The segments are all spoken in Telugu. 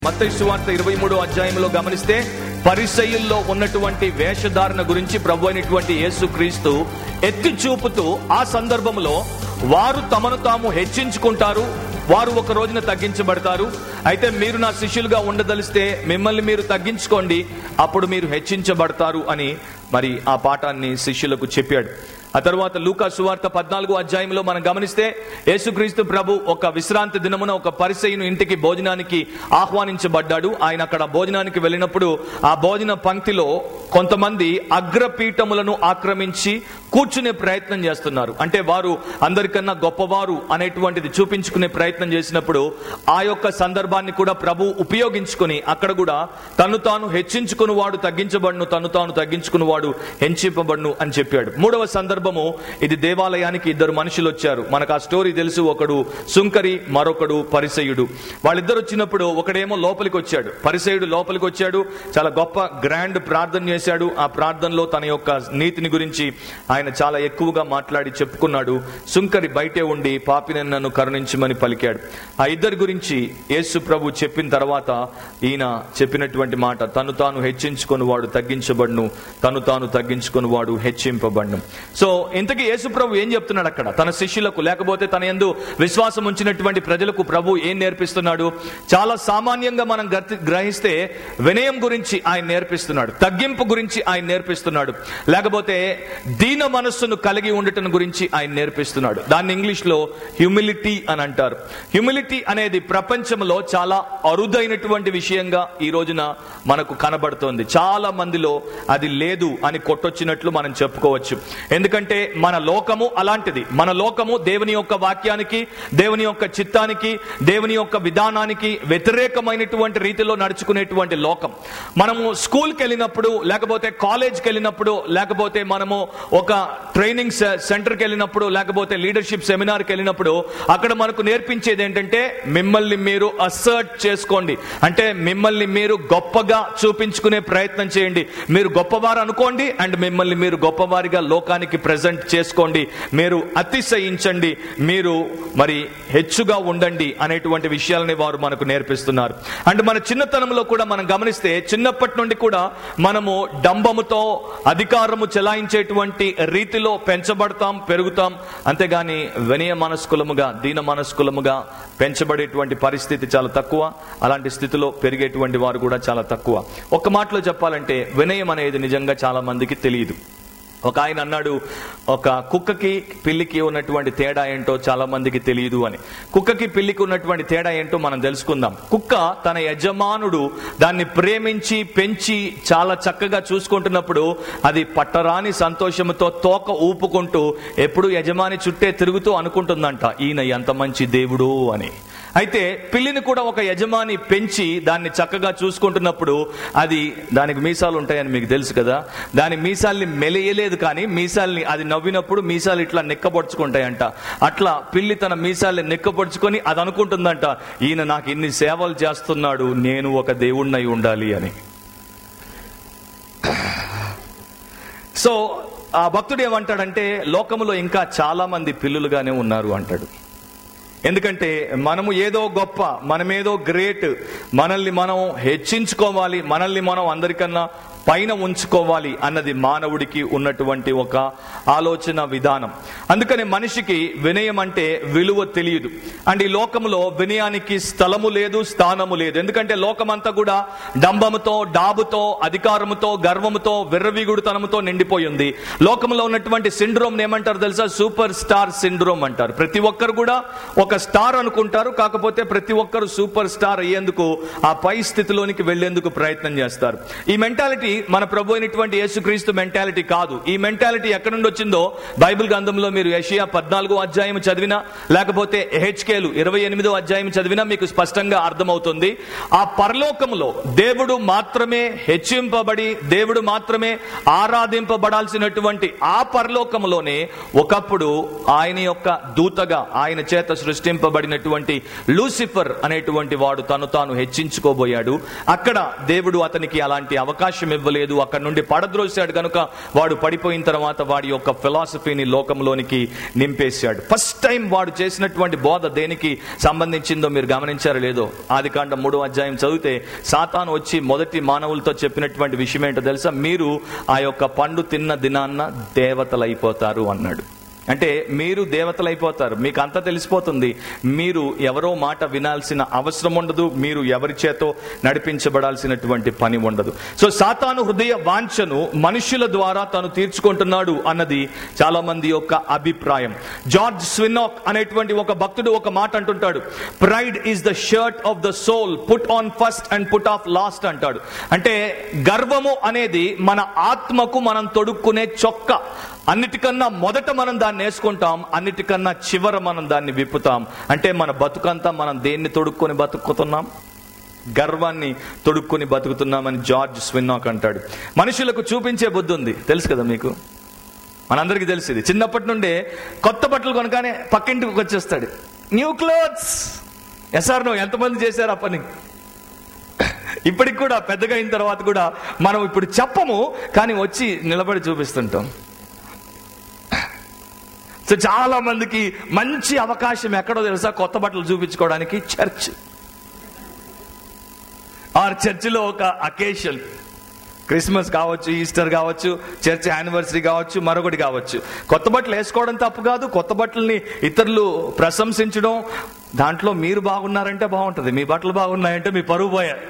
మత్తయి సువార్త ఇరవై మూడో అధ్యాయంలో గమనిస్తే పరిసయ్యుల్లో ఉన్నటువంటి వేషధారణ గురించి ప్రభు అయినటువంటి యేసు క్రీస్తు ఎత్తి చూపుతూ ఆ సందర్భంలో వారు తమను తాము హెచ్చించుకుంటారు వారు ఒక రోజున తగ్గించబడతారు అయితే మీరు నా శిష్యులుగా ఉండదలిస్తే మిమ్మల్ని మీరు తగ్గించుకోండి అప్పుడు మీరు హెచ్చించబడతారు అని మరి ఆ పాఠాన్ని శిష్యులకు చెప్పాడు ఆ తర్వాత లూకా సువార్త పద్నాలుగో అధ్యాయంలో మనం గమనిస్తే యేసుక్రీస్తు ప్రభు ఒక విశ్రాంతి దినమున ఒక పరిసయును ఇంటికి భోజనానికి ఆహ్వానించబడ్డాడు ఆయన అక్కడ భోజనానికి వెళ్ళినప్పుడు ఆ భోజన పంక్తిలో కొంతమంది అగ్రపీఠములను ఆక్రమించి కూర్చునే ప్రయత్నం చేస్తున్నారు అంటే వారు అందరికన్నా గొప్పవారు అనేటువంటిది చూపించుకునే ప్రయత్నం చేసినప్పుడు ఆ యొక్క సందర్భాన్ని కూడా ప్రభు ఉపయోగించుకొని అక్కడ కూడా తను తాను హెచ్చించుకుని వాడు తగ్గించబడును తను తాను తగ్గించుకుని వాడు హెంచింపబడును అని చెప్పాడు మూడవ సందర్భము ఇది దేవాలయానికి ఇద్దరు మనుషులు వచ్చారు మనకు ఆ స్టోరీ తెలుసు ఒకడు సుంకరి మరొకడు పరిసయుడు వాళ్ళిద్దరు వచ్చినప్పుడు ఒకడేమో లోపలికి వచ్చాడు పరిసయుడు లోపలికి వచ్చాడు చాలా గొప్ప గ్రాండ్ ప్రార్థన చేశాడు ఆ ప్రార్థనలో తన యొక్క నీతిని గురించి ఆయన చాలా ఎక్కువగా మాట్లాడి చెప్పుకున్నాడు సుంకరి బయటే ఉండి పాపిని నన్ను కరుణించమని పలికాడు ఆ ఇద్దరి గురించి యేసు ప్రభు చెప్పిన తర్వాత ఈయన చెప్పినటువంటి మాట తను తాను హెచ్చించుకొని వాడు తగ్గించబడును తను తాను తగ్గించుకొని వాడు హెచ్చింపబడును సో ఇంతకీ యేసు ప్రభు ఏం చెప్తున్నాడు అక్కడ తన శిష్యులకు లేకపోతే తన ఎందు విశ్వాసం ఉంచినటువంటి ప్రజలకు ప్రభు ఏం నేర్పిస్తున్నాడు చాలా సామాన్యంగా మనం గర్తి- గ్రహిస్తే వినయం గురించి ఆయన నేర్పిస్తున్నాడు తగ్గింపు గురించి ఆయన నేర్పిస్తున్నాడు లేకపోతే దీన మనస్సును కలిగి ఉండటం గురించి ఆయన నేర్పిస్తున్నాడు దాన్ని ఇంగ్లీష్ లో హ్యూమిలిటీ అని అంటారు హ్యూమిలిటీ అనేది ప్రపంచంలో చాలా అరుదైనటువంటి విషయంగా ఈ రోజున మనకు కనబడుతోంది చాలా మందిలో అది లేదు అని కొట్టొచ్చినట్లు మనం చెప్పుకోవచ్చు ఎందుకంటే మన లోకము అలాంటిది మన లోకము దేవుని యొక్క వాక్యానికి దేవుని యొక్క చిత్తానికి దేవుని యొక్క విధానానికి వ్యతిరేకమైనటువంటి రీతిలో నడుచుకునేటువంటి లోకం మనము స్కూల్కి వెళ్ళినప్పుడు లేకపోతే కాలేజ్కి వెళ్ళినప్పుడు లేకపోతే మనము ఒక ట్రైనింగ్ సె- సెంటర్కి వెళ్ళినప్పుడు లేకపోతే లీడర్షిప్ సెమినార్కి వెళ్ళినప్పుడు అక్కడ మనకు నేర్పించేది ఏంటంటే మిమ్మల్ని మీరు అసర్ట్ చేసుకోండి అంటే మిమ్మల్ని మీరు గొప్పగా చూపించుకునే ప్రయత్నం చేయండి మీరు గొప్పవారు అనుకోండి అండ్ మిమ్మల్ని మీరు గొప్పవారిగా లోకానికి ప్రజెంట్ చేసుకోండి మీరు అతిశయించండి మీరు మరి హెచ్చుగా ఉండండి అనేటువంటి విషయాలని వారు మనకు నేర్పిస్తున్నారు అండ్ మన చిన్నతనంలో కూడా మనం గమనిస్తే చిన్నప్పటి నుండి కూడా మనము డంబముతో అధికారము చెలాయించేటువంటి రీతిలో పెంచబడతాం పెరుగుతాం అంతేగాని వినయ మనస్కులముగా దీన మనస్కులముగా పెంచబడేటువంటి పరిస్థితి చాలా తక్కువ అలాంటి స్థితిలో పెరిగేటువంటి వారు కూడా చాలా తక్కువ ఒక మాటలో చెప్పాలంటే వినయం అనేది నిజంగా చాలా మందికి తెలియదు ఒక ఆయన అన్నాడు ఒక కుక్కకి పిల్లికి ఉన్నటువంటి తేడా ఏంటో చాలా మందికి తెలియదు అని కుక్కకి పిల్లికి ఉన్నటువంటి తేడా ఏంటో మనం తెలుసుకుందాం కుక్క తన యజమానుడు దాన్ని ప్రేమించి పెంచి చాలా చక్కగా చూసుకుంటున్నప్పుడు అది పట్టరాని సంతోషంతో తోక ఊపుకుంటూ ఎప్పుడు యజమాని చుట్టే తిరుగుతూ అనుకుంటుందంట ఈయన ఎంత మంచి దేవుడు అని అయితే పిల్లిని కూడా ఒక యజమాని పెంచి దాన్ని చక్కగా చూసుకుంటున్నప్పుడు అది దానికి మీసాలు ఉంటాయని మీకు తెలుసు కదా దాని మీసాల్ని మెలియలేదు కానీ మీసాల్ని అది నవ్వినప్పుడు మీసాలు ఇట్లా నిక్కపొడుచుకుంటాయంట అట్లా పిల్లి తన మీసాల్ని నిక్కపొడుచుకొని అది అనుకుంటుందంట ఈయన నాకు ఇన్ని సేవలు చేస్తున్నాడు నేను ఒక దేవుణ్ణి ఉండాలి అని సో ఆ భక్తుడు ఏమంటాడంటే లోకములో ఇంకా చాలా మంది పిల్లులుగానే ఉన్నారు అంటాడు ఎందుకంటే మనము ఏదో గొప్ప మనమేదో గ్రేట్ మనల్ని మనం హెచ్చించుకోవాలి మనల్ని మనం అందరికన్నా పైన ఉంచుకోవాలి అన్నది మానవుడికి ఉన్నటువంటి ఒక ఆలోచన విధానం అందుకని మనిషికి వినయం అంటే విలువ తెలియదు అండ్ ఈ లోకంలో వినయానికి స్థలము లేదు స్థానము లేదు ఎందుకంటే లోకమంతా కూడా డంబముతో డాబుతో అధికారముతో గర్వముతో విర్రవీగుడుతనముతో నిండిపోయింది లోకంలో ఉన్నటువంటి సిండ్రోమ్ ఏమంటారు తెలుసా సూపర్ స్టార్ సిండ్రోమ్ అంటారు ప్రతి ఒక్కరు కూడా ఒక స్టార్ అనుకుంటారు కాకపోతే ప్రతి ఒక్కరు సూపర్ స్టార్ అయ్యేందుకు ఆ పై స్థితిలోనికి వెళ్లేందుకు ప్రయత్నం చేస్తారు ఈ మెంటాలిటీ మన ప్రభు అయినటువంటి యేసుక్రీస్తు మెంటాలిటీ కాదు ఈ మెంటాలిటీ ఎక్కడి నుండి వచ్చిందో బైబిల్ గ్రంథంలో మీరు యషియా పద్నాలుగో అధ్యాయం చదివినా లేకపోతే హెచ్కేలు ఇరవై ఎనిమిదో అధ్యాయం చదివినా మీకు స్పష్టంగా అర్థమవుతుంది ఆ పరలోకములో దేవుడు మాత్రమే హెచ్చింపబడి దేవుడు మాత్రమే ఆరాధింపబడాల్సినటువంటి ఆ పరలోకములోనే ఒకప్పుడు ఆయన యొక్క దూతగా ఆయన చేత సృష్టింపబడినటువంటి లూసిఫర్ అనేటువంటి వాడు తను తాను హెచ్చించుకోబోయాడు అక్కడ దేవుడు అతనికి అలాంటి అవకాశం ఇవ్వలేదు అక్కడ నుండి పడద్రోశాడు కనుక వాడు పడిపోయిన తర్వాత వాడి యొక్క ఫిలాసఫీని లోకంలోనికి నింపేశాడు ఫస్ట్ టైం వాడు చేసినటువంటి బోధ దేనికి సంబంధించిందో మీరు గమనించారో లేదో ఆది కాండ మూడో అధ్యాయం చదివితే సాతాను వచ్చి మొదటి మానవులతో చెప్పినటువంటి విషయం ఏంటో తెలుసా మీరు ఆ యొక్క పండు తిన్న దినాన్న దేవతలైపోతారు అన్నాడు అంటే మీరు దేవతలైపోతారు మీకు అంతా తెలిసిపోతుంది మీరు ఎవరో మాట వినాల్సిన అవసరం ఉండదు మీరు ఎవరి చేతో నడిపించబడాల్సినటువంటి పని ఉండదు సో సాతాను హృదయ వాంఛను మనుష్యుల ద్వారా తను తీర్చుకుంటున్నాడు అన్నది చాలా మంది యొక్క అభిప్రాయం జార్జ్ స్వినాక్ అనేటువంటి ఒక భక్తుడు ఒక మాట అంటుంటాడు pride is the shirt of the soul put on first and put off last అంటాడు అంటే గర్వము అనేది మన ఆత్మకు మనం తొడుక్కునే చొక్క అన్నిటికన్నా మొదట మనం దాన్ని వేసుకుంటాం అన్నిటికన్నా చివర మనం దాన్ని విప్పుతాం అంటే మన బతుకంతా మనం దేన్ని తొడుక్కొని బతుకుతున్నాం గర్వాన్ని తొడుక్కొని బతుకుతున్నామని జార్జ్ స్విన్నాక్ అంటాడు మనుషులకు చూపించే బుద్ధి ఉంది తెలుసు కదా మీకు మనందరికీ తెలిసింది చిన్నప్పటి నుండే కొత్త బట్టలు కొనగానే పక్కింటికి వచ్చేస్తాడు న్యూ క్లోత్స్ ఎస్ఆర్ నువ్వు ఎంతమంది చేశారు ఆ పని ఇప్పటికి కూడా పెద్దగా అయిన తర్వాత కూడా మనం ఇప్పుడు చెప్పము కానీ వచ్చి నిలబడి చూపిస్తుంటాం సో చాలా మందికి మంచి అవకాశం ఎక్కడో తెలుసా కొత్త బట్టలు చూపించుకోవడానికి చర్చ్ ఆర్ చర్చిలో ఒక అకేషన్ క్రిస్మస్ కావచ్చు ఈస్టర్ కావచ్చు చర్చ్ యానివర్సరీ కావచ్చు మరొకటి కావచ్చు కొత్త బట్టలు వేసుకోవడం తప్పు కాదు కొత్త బట్టల్ని ఇతరులు ప్రశంసించడం దాంట్లో మీరు బాగున్నారంటే బాగుంటుంది మీ బట్టలు బాగున్నాయంటే మీ పరువు పోయారు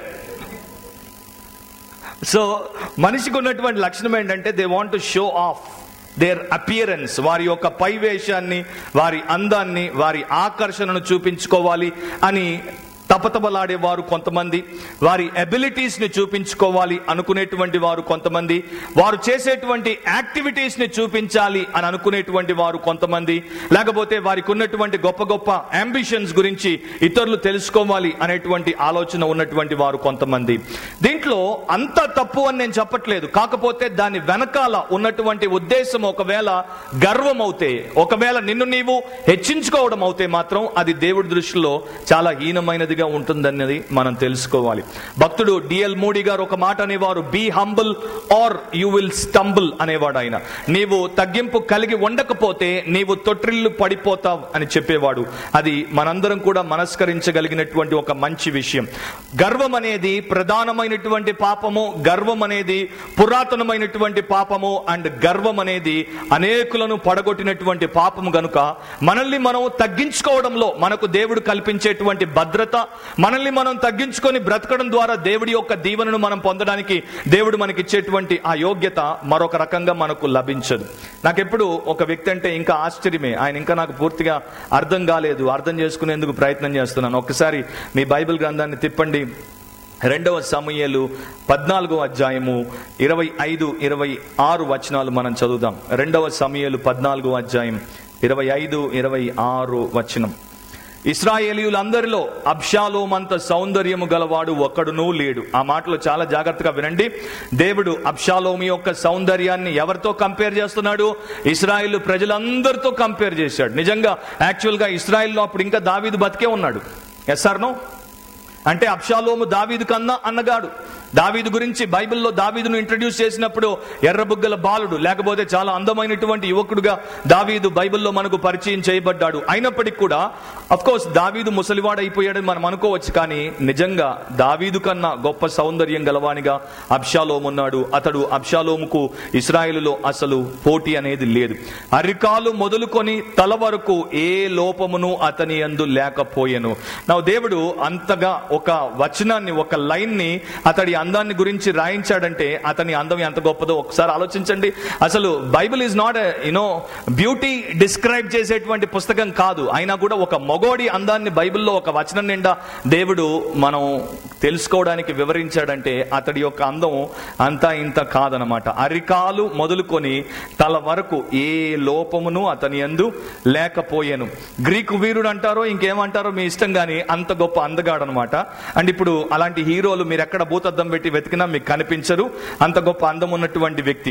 సో మనిషికి ఉన్నటువంటి లక్షణం ఏంటంటే they want to show off their appearance వారి యొక్క పైవేషాన్ని వారి అందాన్ని వారి ఆకర్షణను చూపించుకోవాలి అని తపతబలాడే వారు కొంతమంది వారి అబిలిటీస్ ని చూపించుకోవాలి అనుకునేటువంటి వారు కొంతమంది వారు చేసేటువంటి యాక్టివిటీస్ ని చూపించాలి అని అనుకునేటువంటి వారు కొంతమంది లేకపోతే వారికి ఉన్నటువంటి గొప్ప గొప్ప అంబిషన్స్ గురించి ఇతరులు తెలుసుకోవాలి అనేటువంటి ఆలోచన ఉన్నటువంటి వారు కొంతమంది దీంట్లో అంత తప్పు అని నేను చెప్పట్లేదు కాకపోతే దాని వెనకాల ఉన్నటువంటి ఉద్దేశం ఒకవేళ గర్వం అవుతే ఒకవేళ నిన్ను నీవు హెచ్చించుకోవడం అవుతే మాత్రం అది దేవుడి దృష్టిలో చాలా హీనమైనదిగా ఉంటుందన్నది మనం తెలుసుకోవాలి భక్తుడు డిఎల్ మోడీ గారు ఒక మాట అనేవారు be humble or you will stumble అనేవాడు ఆయన నీవు తగ్గింపు కలిగి ఉండకపోతే నీవు తొట్రిల్లు పడిపోతావు అని చెప్పేవాడు అది మనందరం కూడా మనస్కరించగలిగినటువంటి ఒక మంచి విషయం గర్వం అనేది ప్రధానమైనటువంటి పాపము గర్వం అనేది పురాతనమైనటువంటి పాపము అండ్ గర్వం అనేది అనేకులను పడగొట్టినటువంటి పాపము గనుక మనల్ని మనం తగ్గించుకోవడంలో మనకు దేవుడు కల్పించేటువంటి భద్రత మనల్ని మనం తగ్గించుకొని బ్రతకడం ద్వారా దేవుడి యొక్క దీవెనను మనం పొందడానికి దేవుడు మనకిచ్చేటువంటి ఆ యోగ్యత మరొక రకంగా మనకు లభించదు నాకెప్పుడు ఒక వ్యక్తి అంటే ఇంకా ఆశ్చర్యమే ఆయన ఇంకా నాకు పూర్తిగా అర్థం కాలేదు అర్థం చేసుకునేందుకు ప్రయత్నం చేస్తున్నాను ఒకసారి మీ బైబిల్ గ్రంథాన్ని తిప్పండి రెండవ సమయలు పద్నాలుగో అధ్యాయము ఇరవై ఐదు ఇరవై ఆరు వచనాలు మనం చదువుదాం రెండవ సమయలు పద్నాలుగో అధ్యాయం ఇరవై ఐదు ఇరవై ఆరు వచనం ఇస్రాయేలీయులందరిలో అబ్షాలోమంత సౌందర్యము గలవాడు ఒక్కడునూ లేడు ఆ మాటలు చాలా జాగ్రత్తగా వినండి దేవుడు అబ్షాలోమి యొక్క సౌందర్యాన్ని ఎవరితో కంపేర్ చేస్తున్నాడు ఇస్రాయేల్ ప్రజలందరితో కంపేర్ చేశాడు నిజంగా యాక్చువల్గా ఇస్రాయేల్లో అప్పుడు ఇంకా దావీదు బతికే ఉన్నాడు ఎస్ఆర్ నో అంటే అబ్షాలోము దావీదు కన్నా అన్నగాడు దావీదు గురించి బైబిల్లో దావీదును ఇంట్రడ్యూస్ చేసినప్పుడు ఎర్రబుగ్గల బాలుడు లేకపోతే చాలా అందమైనటువంటి యువకుడుగా దావీదు బైబిల్లో మనకు పరిచయం చేయబడ్డాడు అయినప్పటికీ కూడా అఫ్ కోర్స్ దావీదు ముసలివాడైపోయాడని మనం అనుకోవచ్చు కానీ నిజంగా దావీదు కన్నా గొప్ప సౌందర్యం గలవానిగా అబ్షాలోము ఉన్నాడు అతడు అబ్షాలోముకు ఇస్రాయేలులో అసలు పోటీ అనేది లేదు అరికాలు మొదలుకొని తల వరకు ఏ లోపమును అతని అందు లేకపోయెను నా దేవుడు అంతగా ఒక వచనాన్ని ఒక లైన్ ని అతడి అందాన్ని గురించి రాయించాడంటే అతని అందం ఎంత గొప్పదో ఒకసారి ఆలోచించండి అసలు Bible is not you know beauty describe చేసేటువంటి పుస్తకం కాదు అయినా కూడా ఒక మొగోడి అందాన్ని బైబిల్లో ఒక వచనం నిండా దేవుడు మనం తెలుసుకోవడానికి వివరించాడంటే అతడి యొక్క అందం అంతా ఇంత కాదనమాట అరికాలు మొదలుకొని తల వరకు ఏ లోపమును అతని అందు లేకపోయాను గ్రీకు వీరుడు అంటారో ఇంకేమంటారో మీ ఇష్టం కానీ అంత గొప్ప అందగాడు అనమాట అండ్ ఇప్పుడు అలాంటి హీరోలు మీరు ఎక్కడ భూతద్దం పెట్టి వెతికినా మీకు కనిపించరు అంత గొప్ప అందం ఉన్నటువంటి వ్యక్తి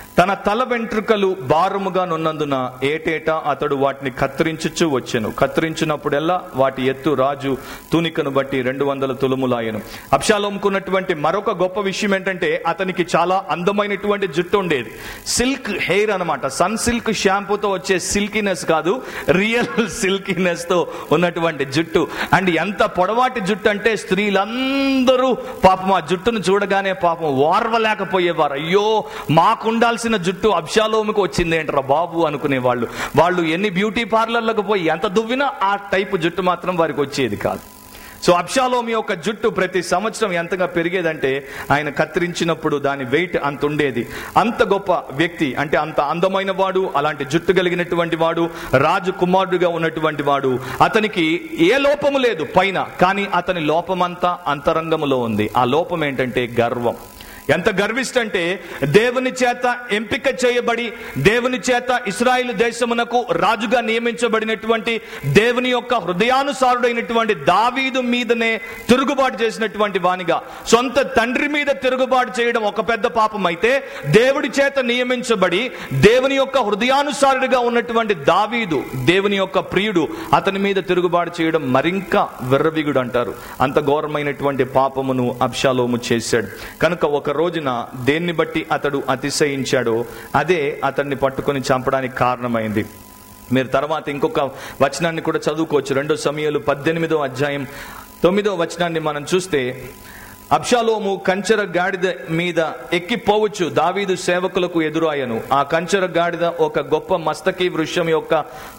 తన తల వెంట్రుకలు భారముగా నున్నందున ఏటేటా అతడు వాటిని కత్తిరించుచు వచ్చెను కత్తిరించినప్పుడెల్లా వాటి ఎత్తు రాజు తూనికను బట్టి రెండు వందల తులుములాయను అప్షాలోముకున్నటువంటి మరొక గొప్ప విషయం ఏంటంటే అతనికి చాలా అందమైనటువంటి జుట్టు ఉండేది సిల్క్ హెయిర్ అన్నమాట సన్ సిల్క్ షాంపూతో వచ్చే సిల్కీనెస్ కాదు రియల్ సిల్కీనెస్ తో ఉన్నటువంటి జుట్టు అండ్ ఎంత పొడవాటి జుట్టు అంటే స్త్రీలందరూ పాపం ఆ జుట్టును చూడగానే పాపం ఓర్వలేకపోయేవారు అయ్యో మాకుండాల్సిన జుట్టు అబ్షాలోముకు వచ్చింది ఏంట్రా బాబు అనుకునేవాళ్ళు వాళ్ళు ఎన్ని బ్యూటీ పార్లర్లకు పోయి ఎంత దువ్వినా ఆ టైపు జుట్టు మాత్రం వారికి వచ్చేది కాదు సో అబ్షాలోం యొక్క జుట్టు ప్రతి సంవత్సరం ఎంతగా పెరిగేదంటే ఆయన కత్తిరించినప్పుడు దాని వెయిట్ అంత ఉండేది అంత గొప్ప వ్యక్తి అంటే అంత అందమైన వాడు అలాంటి జుట్టు కలిగినటువంటి వాడు రాజు కుమారుడుగా ఉన్నటువంటి వాడు అతనికి ఏ లోపము లేదు పైన కానీ అతని లోపమంతా అంతరంగములో ఉంది ఆ లోపం ఏంటంటే గర్వం ఎంత గర్విష్టంటే దేవుని చేత ఎంపిక చేయబడి దేవుని చేత ఇస్రాయిల్ దేశమునకు రాజుగా నియమించబడినటువంటి దేవుని యొక్క హృదయానుసారుడైనటువంటి దావీదు మీదనే తిరుగుబాటు చేసినటువంటి వానిగా సొంత తండ్రి మీద తిరుగుబాటు చేయడం ఒక పెద్ద పాపం అయితే దేవుడి చేత నియమించబడి దేవుని యొక్క హృదయానుసారుడిగా ఉన్నటువంటి దావీదు దేవుని యొక్క ప్రియుడు అతని మీద తిరుగుబాటు చేయడం మరింక విర్రవిగుడు అంటారు అంత ఘోరమైనటువంటి పాపమును అబ్షాలోము చేశాడు కనుక ఒక రోజున దేన్ని బట్టి అతడు అతిశయించాడో అదే అతన్ని పట్టుకొని చంపడానికి కారణమైంది మీరు తర్వాత ఇంకొక వచనాన్ని కూడా చదువుకోవచ్చు రెండో సమయాలు పద్దెనిమిదో అధ్యాయం తొమ్మిదో వచనాన్ని మనం చూస్తే అబ్షాలోము కంచర గాడిద మీద ఎక్కిపోవచ్చు దావీదు సేవకులకు ఎదురాయను ఆ కంచర గాడిద ఒక గొప్ప మస్తకి వృక్షం యొక్క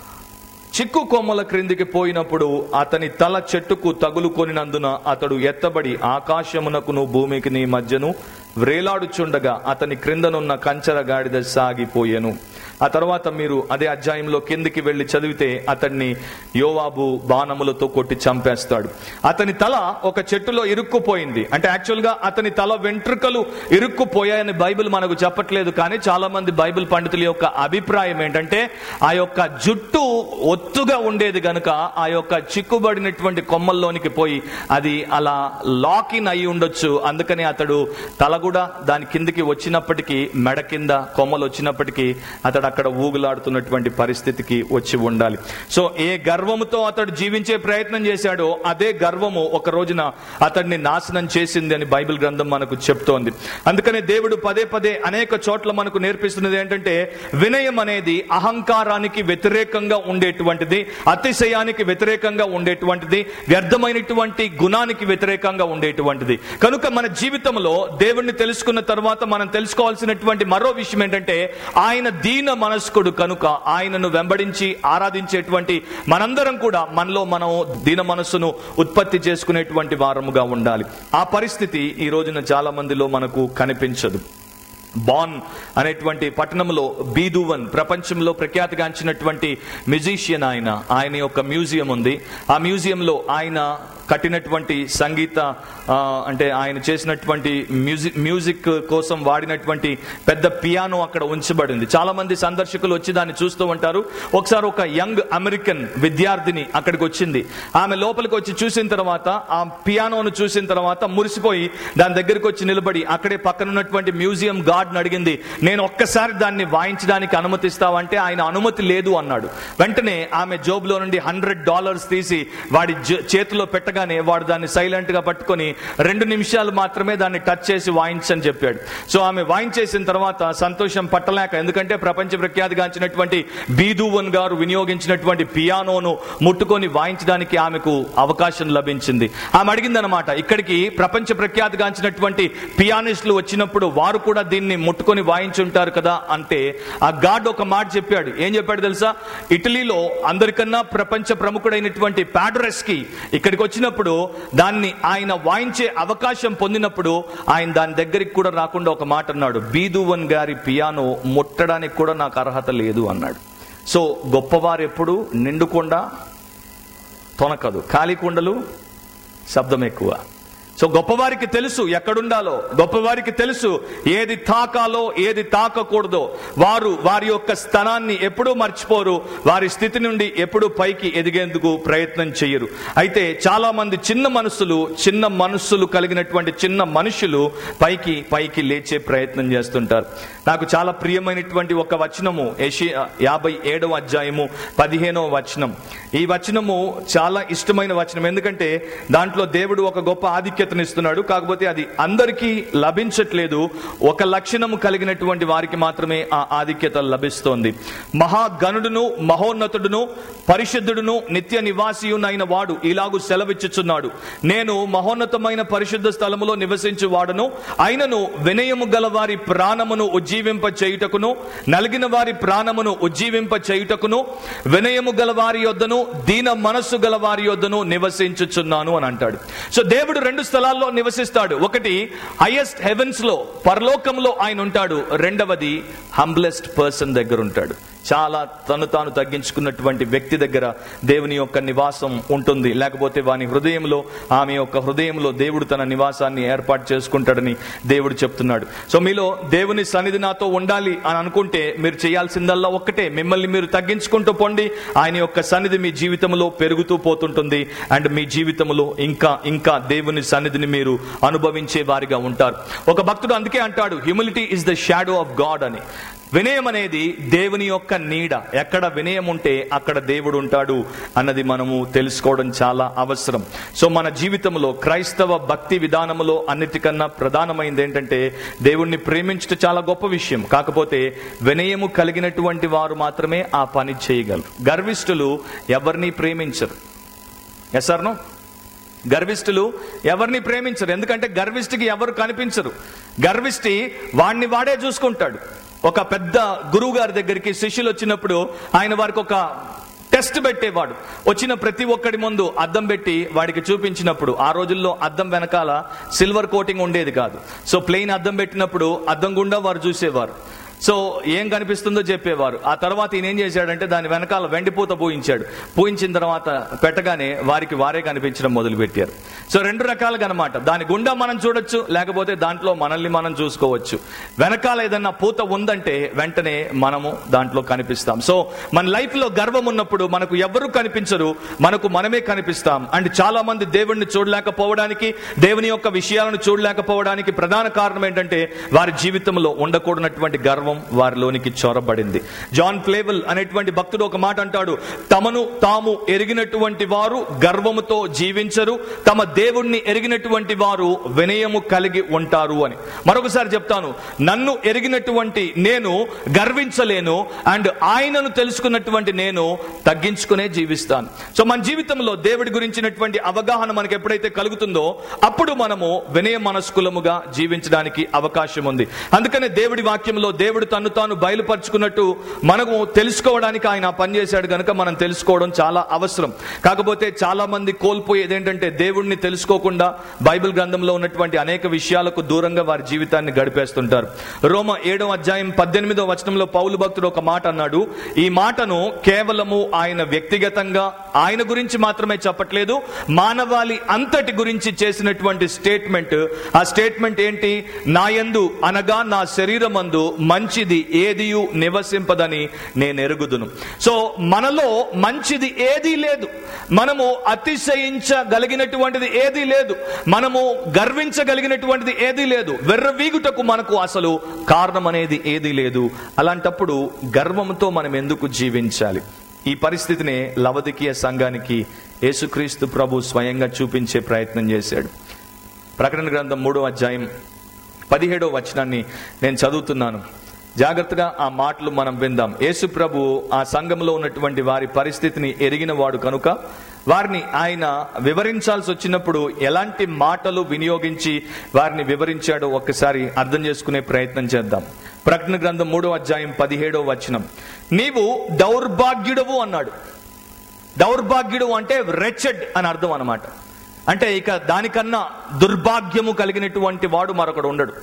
చిక్కు కొమ్మల క్రిందికి పోయినప్పుడు అతని తల చెట్టుకు తగులుకొనినందున అతడు ఎత్తబడి ఆకాశమునకును భూమికి నీ మధ్యను వ్రేలాడుచుండగా అతని క్రిందనున్న కంచర గాడిద సాగిపోయెను ఆ తర్వాత మీరు అదే అధ్యాయంలో కిందికి వెళ్లి చదివితే అతన్ని యోవాబు బాణములతో కొట్టి చంపేస్తాడు అతని తల ఒక చెట్టులో ఇరుక్కుపోయింది అంటే యాక్చువల్ గా అతని తల వెంట్రుకలు ఇరుక్కుపోయాయని బైబిల్ మనకు చెప్పట్లేదు కానీ చాలా మంది బైబిల్ పండితుల యొక్క అభిప్రాయం ఏంటంటే ఆ యొక్క జుట్టు ఒత్తుగా ఉండేది గనుక ఆ యొక్క చిక్కుబడినటువంటి కొమ్మల్లోనికి పోయి అది అలా లాకిన్ అయి ఉండొచ్చు అందుకని అతడు తల కూడా దాని కిందికి వచ్చినప్పటికీ మెడ కింద కొమ్మలు వచ్చినప్పటికీ అతడు అక్కడ ఊగులాడుతున్నటువంటి పరిస్థితికి వచ్చి ఉండాలి సో ఏ గర్వముతో అతడు జీవించే ప్రయత్నం చేశాడో అదే గర్వము ఒక రోజున అతడిని నాశనం చేసింది అని బైబిల్ గ్రంథం మనకు చెప్తోంది అందుకనే దేవుడు పదే పదే అనేక చోట్ల మనకు నేర్పిస్తున్నది ఏంటంటే వినయం అనేది అహంకారానికి వ్యతిరేకంగా ఉండేటువంటిది అతిశయానికి వ్యతిరేకంగా ఉండేటువంటిది వ్యర్థమైనటువంటి గుణానికి వ్యతిరేకంగా ఉండేటువంటిది కనుక మన జీవితంలో దేవుణ్ణి తెలుసుకున్న తర్వాత మనం తెలుసుకోవాల్సినటువంటి మరో విషయం ఏంటంటే ఆయన దీన మనస్కుడు కనుక ఆయనను వెంబడించి ఆరాధించేటువంటి మనందరం కూడా మనలో మనం దీన మనస్సును ఉత్పత్తి చేసుకునేటువంటి వారముగా ఉండాలి ఆ పరిస్థితి ఈ రోజున చాలా మందిలో మనకు కనిపించదు బాన్ అనేటువంటి పట్టణంలో బీదువన్ ప్రపంచంలో ప్రఖ్యాతిగాంచినటువంటి మ్యూజిషియన్ ఆయన ఆయన యొక్క మ్యూజియం ఉంది ఆ మ్యూజియంలో ఆయన కట్టినటువంటి సంగీత ఆ, అంటే ఆయన చేసినటువంటి మ్యూజిక్ మ్యూజిక్ కోసం వాడినటువంటి పెద్ద పియానో అక్కడ ఉంచబడింది చాలా మంది సందర్శకులు వచ్చి దాన్ని చూస్తూ ఉంటారు ఒకసారి ఒక యంగ్ అమెరికన్ విద్యార్థిని అక్కడికి వచ్చింది ఆమె లోపలికి వచ్చి చూసిన తర్వాత ఆ పియానోను చూసిన తర్వాత మురిసిపోయి దాని దగ్గరికి వచ్చి నిలబడి అక్కడే పక్కన ఉన్నటువంటి మ్యూజియం గార్డ్ని అడిగింది నేను ఒక్కసారి దాన్ని వాయించడానికి అనుమతిస్తావంటే ఆయన అనుమతి లేదు అన్నాడు వెంటనే ఆమె జోబులో నుండి హండ్రెడ్ డాలర్స్ తీసి వాడి జ- చేతిలో పెట్టగానే వాడు దాన్ని సైలెంట్ గా పట్టుకొని రెండు నిమిషాలు మాత్రమే దాన్ని టచ్ చేసి వాయించని చెప్పాడు సో ఆమె వాయించేసిన తర్వాత సంతోషం పట్టలేక ఎందుకంటే ప్రపంచ ప్రఖ్యాతిగాంచినటువంటి బీదూవన్ గారు వినియోగించినటువంటి పియానోను ముట్టుకొని వాయించడానికి ఆమెకు అవకాశం లభించింది ఆమె అడిగిందనమాట ఇక్కడికి ప్రపంచ ప్రఖ్యాతిగాంచినటువంటి పియానిస్టులు వచ్చినప్పుడు వారు కూడా దీన్ని ముట్టుకొని వాయించుంటారు కదా అంటే ఆ గాడ్ ఒక మాట చెప్పాడు ఏం చెప్పాడు తెలుసా ఇటలీలో అందరికన్నా ప్రపంచ ప్రముఖుడైనటువంటి ప్యాడ్రెస్కి ఇక్కడికి వచ్చినప్పుడు దాన్ని ఆయన వాయించే అవకాశం పొందినప్పుడు ఆయన దాని దగ్గరికి కూడా రాకుండా ఒక మాట అన్నాడు బీదువన్ గారి పియానో ముట్టడానికి కూడా నాకు అర్హత లేదు అన్నాడు సో గొప్పవారు ఎప్పుడు నిండుకొండ తొనకదు ఖాళీ కుండలు శబ్దం ఎక్కువ సో గొప్పవారికి తెలుసు ఎక్కడుండాలో గొప్పవారికి తెలుసు ఏది తాకాలో ఏది తాకకూడదో వారు వారి యొక్క స్థానాన్ని ఎప్పుడూ మర్చిపోరు వారి స్థితి నుండి ఎప్పుడూ పైకి ఎదిగేందుకు ప్రయత్నం చేయరు అయితే చాలా మంది చిన్న మనసులు చిన్న మనస్సులు కలిగినటువంటి చిన్న మనుషులు పైకి పైకి లేచే ప్రయత్నం చేస్తుంటారు నాకు చాలా ప్రియమైనటువంటి ఒక వచనము ఏషియా యాభై ఏడవ అధ్యాయము పదిహేనవ వచనం ఈ వచనము చాలా ఇష్టమైన వచనం ఎందుకంటే దాంట్లో దేవుడు ఒక గొప్ప ఆధిక్యతనిస్తున్నాడు కాకపోతే అది అందరికీ లభించట్లేదు ఒక లక్షణము కలిగినటువంటి వారికి మాత్రమే ఆ ఆధిక్యత లభిస్తోంది మహాగణుడును మహోన్నతుడును పరిశుద్ధుడును నిత్య నివాసియునైన వాడు ఇలాగు సెలవిచ్చుచున్నాడు నేను మహోన్నతమైన పరిశుద్ధ స్థలములో నివసించు వాడును అయినను వినయము గల వారి ప్రాణమును ఉజ్జీవింప చేయుటకును నలిగిన వారి ప్రాణమును ఉజ్జీవింప చేయుటకును వినయము గల వారి యొద్దను దీన మనస్సు గల వారి యొద్దను నివసించుచున్నాను అని అంటాడు సో దేవుడు రెండు స్థలాల్లో నివసిస్తాడు ఒకటి హైయెస్ట్ హెవెన్స్ లో పరలోకంలో ఆయన ఉంటాడు రెండవది హంబ్లెస్ట్ పర్సన్ దగ్గర ఉంటాడు చాలా తను తాను తగ్గించుకున్నటువంటి వ్యక్తి దగ్గర దేవుని యొక్క నివాసం ఉంటుంది లేకపోతే వాని హృదయంలో ఆమె యొక్క హృదయంలో దేవుడు తన నివాసాన్ని ఏర్పాటు చేసుకుంటాడని దేవుడు చెప్తున్నాడు సో మీలో దేవుని సన్నిధి నాతో ఉండాలి అని అనుకుంటే మీరు చేయాల్సిందల్లా ఒక్కటే మిమ్మల్ని మీరు తగ్గించుకుంటూ పొండి ఆయన యొక్క సన్నిధి మీ జీవితంలో పెరుగుతూ పోతుంటుంది అండ్ మీ జీవితంలో ఇంకా ఇంకా దేవుని సన్నిధిని మీరు అనుభవించే వారిగా ఉంటారు ఒక భక్తుడు అందుకే అంటాడు humility is the shadow of God అని వినయం అనేది దేవుని యొక్క నీడ ఎక్కడ వినయం ఉంటే అక్కడ దేవుడు ఉంటాడు అన్నది మనము తెలుసుకోవడం చాలా అవసరం సో మన జీవితంలో క్రైస్తవ భక్తి విధానములో అన్నిటికన్నా ప్రధానమైనది ఏంటంటే దేవుణ్ణి ప్రేమించడం చాలా గొప్ప విషయం కాకపోతే వినయము కలిగినటువంటి వారు మాత్రమే ఆ పని చేయగలరు గర్విష్ఠులు ఎవరిని ప్రేమించరు ఎసర్ను గర్విష్ఠులు ఎవరిని ప్రేమించరు ఎందుకంటే గర్విష్ఠికి ఎవరు కనిపించరు గర్విష్ఠి వాణ్ణి వాడే చూసుకుంటాడు ఒక పెద్ద గురువు గారి దగ్గరికి శిష్యులు వచ్చినప్పుడు ఆయన వారికి ఒక టెస్ట్ పెట్టేవాడు వచ్చిన ప్రతి ఒక్కడి ముందు అద్దం పెట్టి వాడికి చూపించినప్పుడు ఆ రోజుల్లో అద్దం వెనకాల సిల్వర్ కోటింగ్ ఉండేది కాదు సో ప్లెయిన్ అద్దం పెట్టినప్పుడు అద్దం గుండా వారు చూసేవారు సో ఏం కనిపిస్తుందో చెప్పేవారు ఆ తర్వాత ఈయన ఏం చేశాడంటే దాని వెనకాల వెండిపూత పూయించాడు పూయించిన తర్వాత పెట్టగానే వారికి వారే కనిపించడం మొదలు పెట్టారు సో రెండు రకాలుగా అనమాట దాని గుండా మనం చూడొచ్చు లేకపోతే దాంట్లో మనల్ని మనం చూసుకోవచ్చు వెనకాల ఏదన్నా పూత ఉందంటే వెంటనే మనము దాంట్లో కనిపిస్తాం సో మన లైఫ్ లో గర్వం ఉన్నప్పుడు మనకు ఎవరు కనిపించరు మనకు మనమే కనిపిస్తాం అండ్ చాలా మంది దేవుణ్ణి చూడలేకపోవడానికి దేవుని యొక్క విషయాలను చూడలేకపోవడానికి ప్రధాన కారణం ఏంటంటే వారి జీవితంలో ఉండకూడనటువంటి గర్వం వారిలోనికి చొరబడింది జాన్ ఫ్లేవల్ అనేటువంటి భక్తుడు ఒక మాట అంటాడు తమను తాము ఎరిగినటువంటి వారు గర్వముతో జీవించరు తమ దేవుణ్ణి ఎరిగినటువంటి వారు వినయము కలిగి ఉంటారు అని మరొకసారి చెప్తాను నన్ను ఎరిగినటువంటి నేను గర్వించలేను అండ్ ఆయనను తెలుసుకున్నటువంటి నేను తగ్గించుకునే జీవిస్తాను సో మన జీవితంలో దేవుడి గురించినటువంటి అవగాహన మనకు ఎప్పుడైతే కలుగుతుందో అప్పుడు మనము వినయ మనస్కులముగా జీవించడానికి అవకాశం ఉంది అందుకనే దేవుడి వాక్యంలో దేవుడు తను తాను బయలుపరుచుకున్నట్టు మనము తెలుసుకోవడానికి ఆయన ఆ పని చేశాడు కనుక మనం తెలుసుకోవడం చాలా అవసరం కాకపోతే చాలా మంది కోల్పోయేది ఏంటంటే దేవుడిని తెలుసుకోకుండా బైబిల్ గ్రంథంలో ఉన్నటువంటి అనేక విషయాలకు దూరంగా వారి జీవితాన్ని గడిపేస్తుంటారు రోమ ఏడవ అధ్యాయం పద్దెనిమిదో వచనంలో పౌలు భక్తుడు ఒక మాట అన్నాడు ఈ మాటను కేవలము ఆయన వ్యక్తిగతంగా ఆయన గురించి మాత్రమే చెప్పట్లేదు మానవాళి అంతటి గురించి చేసినటువంటి స్టేట్మెంట్ ఆ స్టేట్మెంట్ ఏంటి నా యందు అనగా నా శరీరమందు మంచిది ఏదియు నివసింపదని నేను ఎరుగుదును సో మనలో మంచిది ఏదీ లేదు మనము అతిశయించగలిగినటువంటిది ఏదీ లేదు మనము గర్వించగలిగినటువంటిది ఏదీ లేదు వెర్రవీగుటకు మనకు అసలు కారణం అనేది ఏదీ లేదు అలాంటప్పుడు గర్వంతో మనం ఎందుకు జీవించాలి ఈ పరిస్థితిని లవదికీయ సంఘానికి యేసుక్రీస్తు ప్రభు స్వయంగా చూపించే ప్రయత్నం చేశాడు ప్రకటన గ్రంథం మూడో అధ్యాయం పదిహేడో వచనాన్ని నేను చదువుతున్నాను జాగ్రత్తగా ఆ మాటలు మనం విందాం యేసు ప్రభు ఆ సంఘంలో ఉన్నటువంటి వారి పరిస్థితిని ఎరిగిన వాడు కనుక వారిని ఆయన వివరించాల్సి వచ్చినప్పుడు ఎలాంటి మాటలు వినియోగించి వారిని వివరించాడో ఒక్కసారి అర్థం చేసుకునే ప్రయత్నం చేద్దాం ప్రకటన గ్రంథం మూడో అధ్యాయం పదిహేడో వచనం నీవు దౌర్భాగ్యుడవు అన్నాడు దౌర్భాగ్యుడు అంటే రెచెడ్ అని అర్థం అన్నమాట అంటే ఇక దానికన్నా దుర్భాగ్యము కలిగినటువంటి వాడు మరొకడు ఉండడు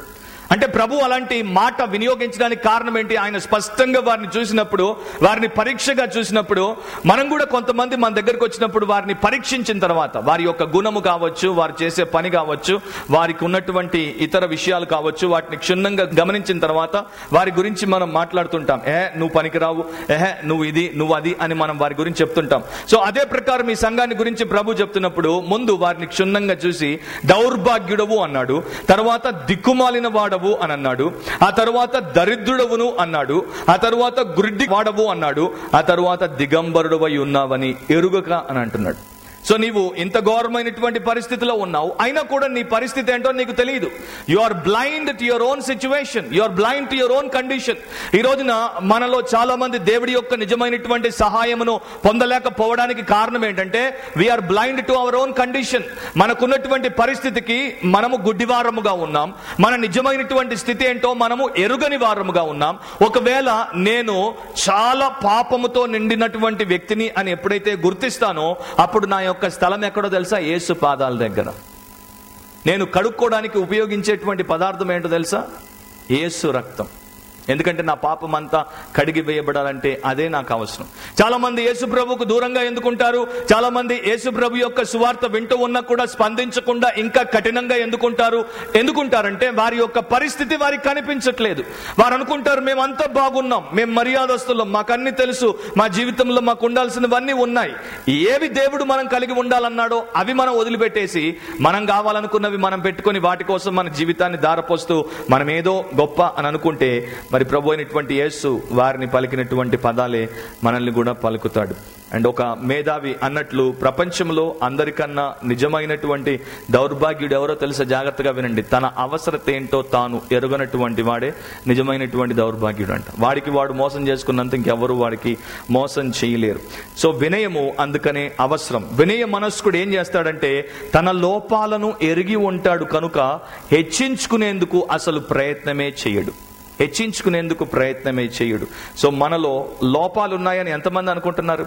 అంటే ప్రభు అలాంటి మాట వినియోగించడానికి కారణం ఏంటి ఆయన స్పష్టంగా వారిని చూసినప్పుడు వారిని పరీక్షగా చూసినప్పుడు మనం కూడా కొంతమంది మన దగ్గరకు వచ్చినప్పుడు వారిని పరీక్షించిన తర్వాత వారి యొక్క గుణము కావచ్చు వారు చేసే పని కావచ్చు వారికి ఉన్నటువంటి ఇతర విషయాలు కావచ్చు వాటిని క్షుణ్ణంగా గమనించిన తర్వాత వారి గురించి మనం మాట్లాడుతుంటాం ఏ నువ్వు పనికిరావు ఏహే నువ్వు ఇది నువ్వు అది అని మనం వారి గురించి చెప్తుంటాం సో అదే ప్రకారం ఈ సంఘాన్ని గురించి ప్రభు చెప్తున్నప్పుడు ముందు వారిని క్షుణ్ణంగా చూసి దౌర్భాగ్యుడవు అన్నాడు తర్వాత దిక్కుమాలిన వాడవు అని అన్నాడు ఆ తర్వాత దరిద్రుడవును అన్నాడు ఆ తర్వాత గురిడ్డి వాడవు అన్నాడు ఆ తర్వాత దిగంబరుడవై ఉన్నావని ఎరుగక అని అంటున్నాడు సో నీవు ఇంత ఘోరమైనటువంటి పరిస్థితిలో ఉన్నావు అయినా కూడా నీ పరిస్థితి ఏంటో నీకు తెలియదు you are blind to your own situation you are blind to your own condition ఈ రోజున మనలో చాలా మంది దేవుడి యొక్క నిజమైనటువంటి సహాయమును పొందలేకపోవడానికి కారణం ఏంటంటే we are blind to our own condition మనకున్నటువంటి పరిస్థితికి మనము గుడ్డివారముగా ఉన్నాం మన నిజమైనటువంటి స్థితి ఏంటో మనము ఎరుగని వారముగా ఉన్నాం ఒకవేళ నేను చాలా పాపముతో నిండినటువంటి వ్యక్తిని అని ఎప్పుడైతే గుర్తిస్తానో అప్పుడు నా యొక్క స్థలం ఎక్కడో తెలుసా యేసు పాదాల దగ్గర నేను కడుక్కోవడానికి ఉపయోగించేటువంటి పదార్థం ఏంటో తెలుసా యేసు రక్తం ఎందుకంటే నా పాపం అంతా కడిగి వేయబడాలంటే అదే నాకు అవసరం చాలా మంది యేసు ప్రభుకు దూరంగా ఎందుకుంటారు చాలా మంది యేసు ప్రభు యొక్క సువార్త వింటూ ఉన్నా కూడా స్పందించకుండా ఇంకా కఠినంగా ఎందుకుంటారు ఎందుకుంటారంటే వారి యొక్క పరిస్థితి వారికి కనిపించట్లేదు వారు అనుకుంటారు మేమంతా బాగున్నాం మేము మర్యాదస్తులం మాకు అన్ని తెలుసు మా జీవితంలో మాకు ఉండాల్సినవన్నీ ఉన్నాయి ఏవి దేవుడు మనం కలిగి ఉండాలన్నాడో అవి మనం వదిలిపెట్టేసి మనం కావాలనుకున్నవి మనం పెట్టుకొని వాటి కోసం మన జీవితాన్ని దారపోస్తూ మనం ఏదో గొప్ప అని అనుకుంటే మరి ప్రభు అయినటువంటి యేసు వారిని పలికినటువంటి పదాలే మనల్ని కూడా పలుకుతాడు అండ్ ఒక మేధావి అన్నట్లు ప్రపంచంలో అందరికన్నా నిజమైనటువంటి దౌర్భాగ్యుడు ఎవరో తెలుసా జాగ్రత్తగా వినండి తన అవసరత ఏంటో తాను ఎరుగనటువంటి వాడే నిజమైనటువంటి దౌర్భాగ్యుడు అంట వాడికి వాడు మోసం చేసుకున్నంత ఇంకెవరు వాడికి మోసం చేయలేరు సో వినయము అందుకనే అవసరం వినయ మనస్కుడు ఏం చేస్తాడంటే తన లోపాలను ఎరిగి ఉంటాడు కనుక హెచ్చించుకునేందుకు అసలు ప్రయత్నమే చేయడు హెచ్చించుకునేందుకు ప్రయత్నమే చేయడు సో మనలో లోపాలు ఉన్నాయని ఎంతమంది అనుకుంటున్నారు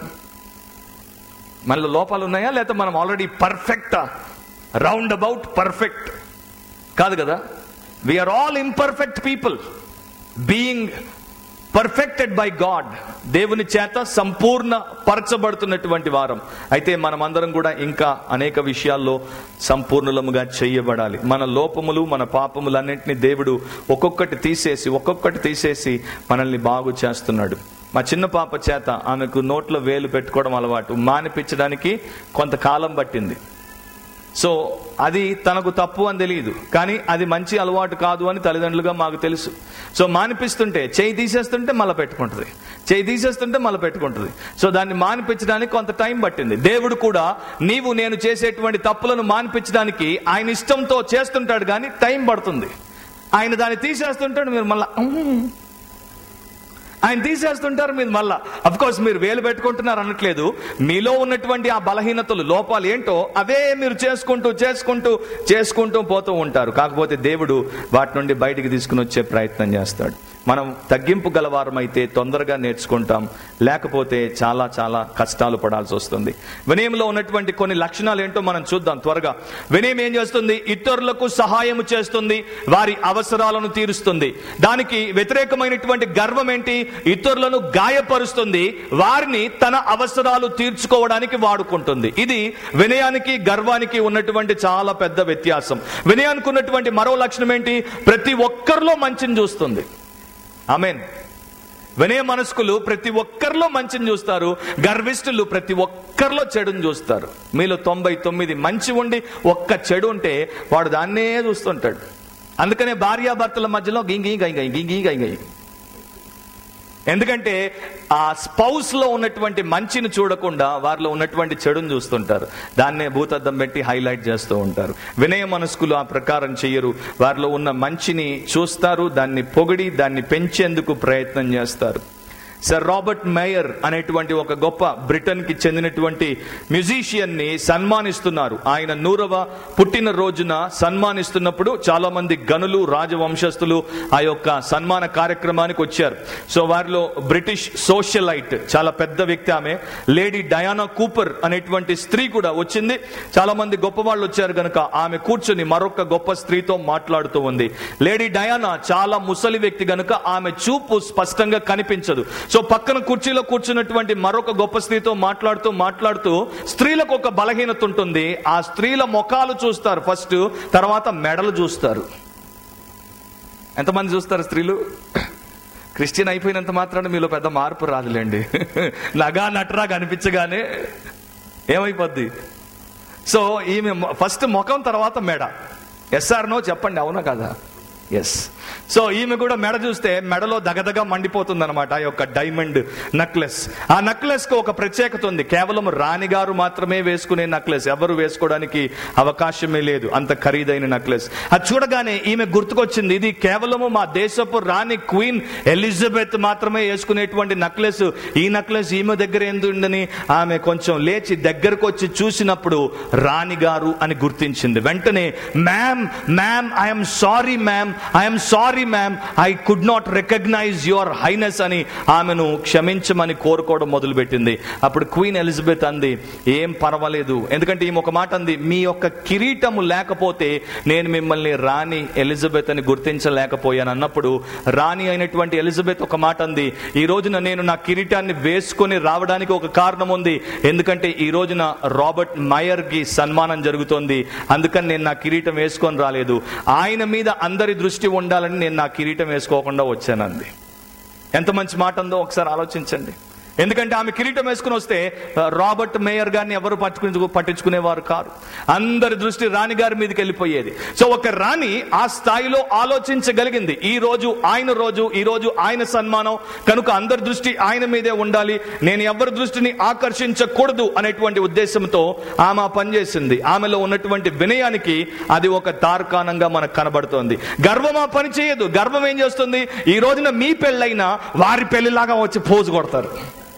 మనలో లోపాలు ఉన్నాయా లేకపోతే మనం ఆల్రెడీ పర్ఫెక్టా రౌండ్ అబౌట్ పర్ఫెక్ట్ కాదు కదా we are all imperfect people being perfected by God దేవుని చేత సంపూర్ణ పరచబడుతున్నటువంటి వారం అయితే మనమందరం కూడా ఇంకా అనేక విషయాల్లో సంపూర్ణులముగా చేయబడాలి మన లోపములు మన పాపములన్నింటినీ దేవుడు ఒక్కొక్కటి తీసేసి ఒక్కొక్కటి తీసేసి మనల్ని బాగు చేస్తున్నాడు మా చిన్న పాప చేత ఆమెకు నోట్లో వేలు పెట్టుకోవడం అలవాటు మానిపించడానికి కొంతకాలం పట్టింది సో అది తనకు తప్పు అని తెలియదు కానీ అది మంచి అలవాటు కాదు అని తల్లిదండ్రులుగా మాకు తెలుసు సో మానిపిస్తుంటే చేయి తీసేస్తుంటే మళ్ళీ పెట్టుకుంటుంది చేయి తీసేస్తుంటే మళ్ళీ పెట్టుకుంటుంది సో దాన్ని మానిపించడానికి కొంత టైం పట్టింది దేవుడు కూడా నీవు నేను చేసేటువంటి తప్పులను మానిపించడానికి ఆయన ఇష్టంతో చేస్తుంటాడు కానీ టైం పడుతుంది ఆయన దాన్ని తీసేస్తుంటాడు మీరు మళ్ళా "ఉమ్." ఆయన తీసేస్తుంటారు మీరు మళ్ళా అఫ్ కోర్స్ మీరు వేలు పెట్టుకుంటున్నారు అనట్లేదు మీలో ఉన్నటువంటి ఆ బలహీనతలు లోపాలు ఏంటో అవే మీరు చేసుకుంటూ చేసుకుంటూ చేసుకుంటూ పోతూ ఉంటారు కాకపోతే దేవుడు వాటి నుండి బయటికి తీసుకుని వచ్చే ప్రయత్నం చేస్తాడు మనం తగ్గింపు గలవారమైతే తొందరగా నేర్చుకుంటాం లేకపోతే చాలా చాలా కష్టాలు పడాల్సి వస్తుంది వినయంలో ఉన్నటువంటి కొన్ని లక్షణాలు ఏంటో మనం చూద్దాం త్వరగా వినయం ఏం చేస్తుంది ఇతరులకు సహాయం చేస్తుంది వారి అవసరాలను తీరుస్తుంది దానికి వ్యతిరేకమైనటువంటి గర్వం ఏంటి ఇతరులను గాయపరుస్తుంది వారిని తన అవసరాలు తీర్చుకోవడానికి వాడుకుంటుంది ఇది వినయానికి గర్వానికి ఉన్నటువంటి చాలా పెద్ద వ్యత్యాసం వినయానికి ఉన్నటువంటి మరో లక్షణం ఏంటి ప్రతి ఒక్కరిలో మంచిని చూస్తుంది ఆమెన్ వినయ మనస్కులు ప్రతి ఒక్కరిలో మంచిని చూస్తారు గర్విష్ఠులు ప్రతి ఒక్కరిలో చెడుని చూస్తారు మీలో తొంభై తొమ్మిది మంచి ఉండి ఒక్క చెడు ఉంటే వాడు దాన్నే చూస్తుంటాడు అందుకనే భార్యాభర్తల మధ్యలో గింగి గై గై గింగి గై గై ఎందుకంటే ఆ స్పౌస్ లో ఉన్నటువంటి మంచిని చూడకుండా వారిలో ఉన్నటువంటి చెడుని చూస్తుంటారు దాన్నే భూతద్దం పెట్టి హైలైట్ చేస్తూ ఉంటారు వినయ మనస్కులు ఆ ప్రకారం చెయ్యరు వారిలో ఉన్న మంచిని చూస్తారు దాన్ని పొగిడి దాన్ని పెంచేందుకు ప్రయత్నం చేస్తారు సర్ రాబర్ట్ మేయర్ అనేటువంటి ఒక గొప్ప బ్రిటన్ కి చెందినటువంటి మ్యూజిషియన్ ని సన్మానిస్తున్నారు ఆయన నూరవ పుట్టిన రోజున సన్మానిస్తున్నప్పుడు చాలా మంది గనులు రాజవంశస్థులు ఆ యొక్క సన్మాన కార్యక్రమానికి వచ్చారు సో వారిలో బ్రిటిష్ సోషలైట్ చాలా పెద్ద వ్యక్తి ఆమె లేడీ డయానా కూపర్ అనేటువంటి స్త్రీ కూడా వచ్చింది చాలా మంది గొప్ప వాళ్ళు వచ్చారు కనుక ఆమె కూర్చుని మరొక గొప్ప స్త్రీతో మాట్లాడుతూ ఉంది లేడీ డయానా చాలా ముసలి వ్యక్తి గనుక ఆమె చూపు స్పష్టంగా కనిపించదు సో పక్కన కుర్చీలో కూర్చున్నటువంటి మరొక గొప్ప స్త్రీతో మాట్లాడుతూ మాట్లాడుతూ స్త్రీలకు ఒక బలహీనత ఉంటుంది ఆ స్త్రీల ముఖాలు చూస్తారు ఫస్ట్ తర్వాత మెడలు చూస్తారు ఎంతమంది చూస్తారు స్త్రీలు క్రిస్టియన్ అయిపోయినంత మాత్రాన మీలో పెద్ద మార్పు రాదులేండి నగా నటరా కనిపించగానే ఏమైపోద్ది సో ఈమె ఫస్ట్ ముఖం తర్వాత మెడ ఎస్ఆర్ నో చెప్పండి అవునా కదా ఎస్ సో ఈమె కూడా మెడ చూస్తే మెడలో దగదగ మండిపోతుంది అనమాట ఆ యొక్క డైమండ్ నక్లెస్ ఆ నక్లెస్ కు ఒక ప్రత్యేకత ఉంది కేవలం రాణిగారు మాత్రమే వేసుకునే నక్లెస్ ఎవరు వేసుకోవడానికి అవకాశమే లేదు అంత ఖరీదైన నక్లెస్ అది చూడగానే ఈమె గుర్తుకొచ్చింది ఇది కేవలము మా దేశపు రాణి క్వీన్ ఎలిజబెత్ మాత్రమే వేసుకునేటువంటి నక్లెస్ ఈ నక్లెస్ ఈమె దగ్గర ఎందుండని ఆమె కొంచెం లేచి దగ్గరకు వచ్చి చూసినప్పుడు రాణిగారు అని గుర్తించింది వెంటనే ma'am ma'am I'm sorry ma'am I'm sorry ma'am I could not recognise your highness అని ఆమెను క్షమించమని కోరుకోవడం మొదలుపెట్టింది అప్పుడు క్వీన్ ఎలిజబెత్ అంది ఏం పర్వాలేదు ఎందుకంటే ఈమె ఒక మాట అంది మీ యొక్క కిరీటము లేకపోతే నేను మిమ్మల్ని రాణి ఎలిజబెత్ అని గుర్తించలేకపోయాను అన్నప్పుడు రాణి అయినటువంటి ఎలిజబెత్ ఒక మాట అంది ఈ రోజున నేను నా కిరీటాన్ని వేసుకొని రావడానికి ఒక కారణం ఉంది ఎందుకంటే ఈ రోజున రాబర్ట్ మయర్ కి సన్మానం జరుగుతోంది అందుకని నేను నా కిరీటం వేసుకొని రాలేదు ఆయన మీద అందరి దృష్టి ఉండాలని నేను నా కిరీటం వేసుకోకుండా వచ్చానంది ఎంత మంచి మాట ఉందో ఒకసారి ఆలోచించండి ఎందుకంటే ఆమె కిరీటం వేసుకుని వస్తే ఆ, రాబర్ట్ మేయర్ గారిని ఎవరు పట్టుకుని పట్టించుకునేవారు కారు అందరి దృష్టి రాణి గారి మీదకి వెళ్ళిపోయేది సో ఒక రాణి ఆ స్థాయిలో ఆలోచించగలిగింది ఈ రోజు ఆయన రోజు ఈ రోజు ఆయన సన్మానం కనుక అందరి దృష్టి ఆయన మీదే ఉండాలి నేను ఎవరి దృష్టిని ఆకర్షించకూడదు అనేటువంటి ఉద్దేశంతో ఆమె ఆ పనిచేసింది ఆమెలో ఉన్నటువంటి వినయానికి అది ఒక తార్కాణంగా మనకు కనబడుతోంది గర్వం ఆ పని చేయదు గర్వం ఏం చేస్తుంది ఈ రోజున మీ పెళ్ళైనా వారి పెళ్లిలాగా వచ్చి పోజు కొడతారు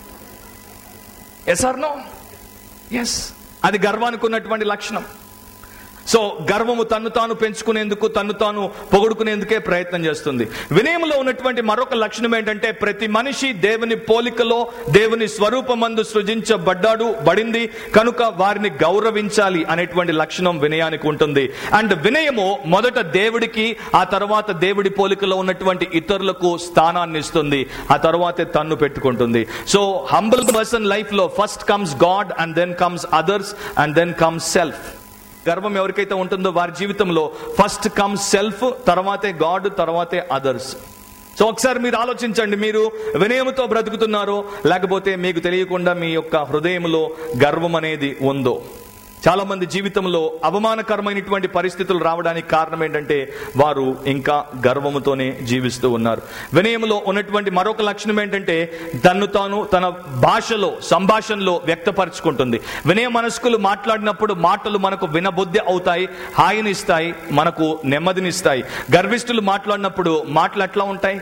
ఎస్ ఆర్ నో ఎస్ అది గర్వానికి ఉన్నటువంటి లక్షణం సో గర్వము తన్ను తాను పెంచుకునేందుకు తన్ను తాను పొగుడుకునేందుకే ప్రయత్నం చేస్తుంది వినయంలో ఉన్నటువంటి మరొక లక్షణం ఏంటంటే ప్రతి మనిషి దేవుని పోలికలో దేవుని స్వరూపమందు సృజించబడ్డాడు బడింది కనుక వారిని గౌరవించాలి అనేటువంటి లక్షణం వినయానికి ఉంటుంది అండ్ వినయము మొదట దేవుడికి ఆ తర్వాత దేవుడి పోలికలో ఉన్నటువంటి ఇతరులకు స్థానాన్ని ఇస్తుంది ఆ తర్వాతే తన్ను పెట్టుకుంటుంది సో హంబుల్ పర్సన్ లైఫ్ లో first comes God and then comes others and then comes self గర్వం ఎవరికైతే ఉంటుందో వారి జీవితంలో ఫస్ట్ కమ్ సెల్ఫ్ తర్వాతే గాడ్ తర్వాతే అదర్స్ సో ఒకసారి మీరు ఆలోచించండి మీరు వినయముతో బ్రతుకుతున్నారో లేకపోతే మీకు తెలియకుండా మీ యొక్క హృదయంలో గర్వం అనేది ఉందో చాలా మంది జీవితంలో అవమానకరమైనటువంటి పరిస్థితులు రావడానికి కారణం ఏంటంటే వారు ఇంకా గర్వముతోనే జీవిస్తూ ఉన్నారు వినయంలో ఉన్నటువంటి మరొక లక్షణం ఏంటంటే తన్ను తాను తన భాషలో సంభాషణలో వ్యక్తపరచుకుంటుంది వినయ మనస్కులు మాట్లాడినప్పుడు మాటలు మనకు వినబుద్ధి అవుతాయి హాయినిస్తాయి మనకు నెమ్మదినిస్తాయి గర్విష్ఠులు మాట్లాడినప్పుడు మాటలు ఎట్లా ఉంటాయి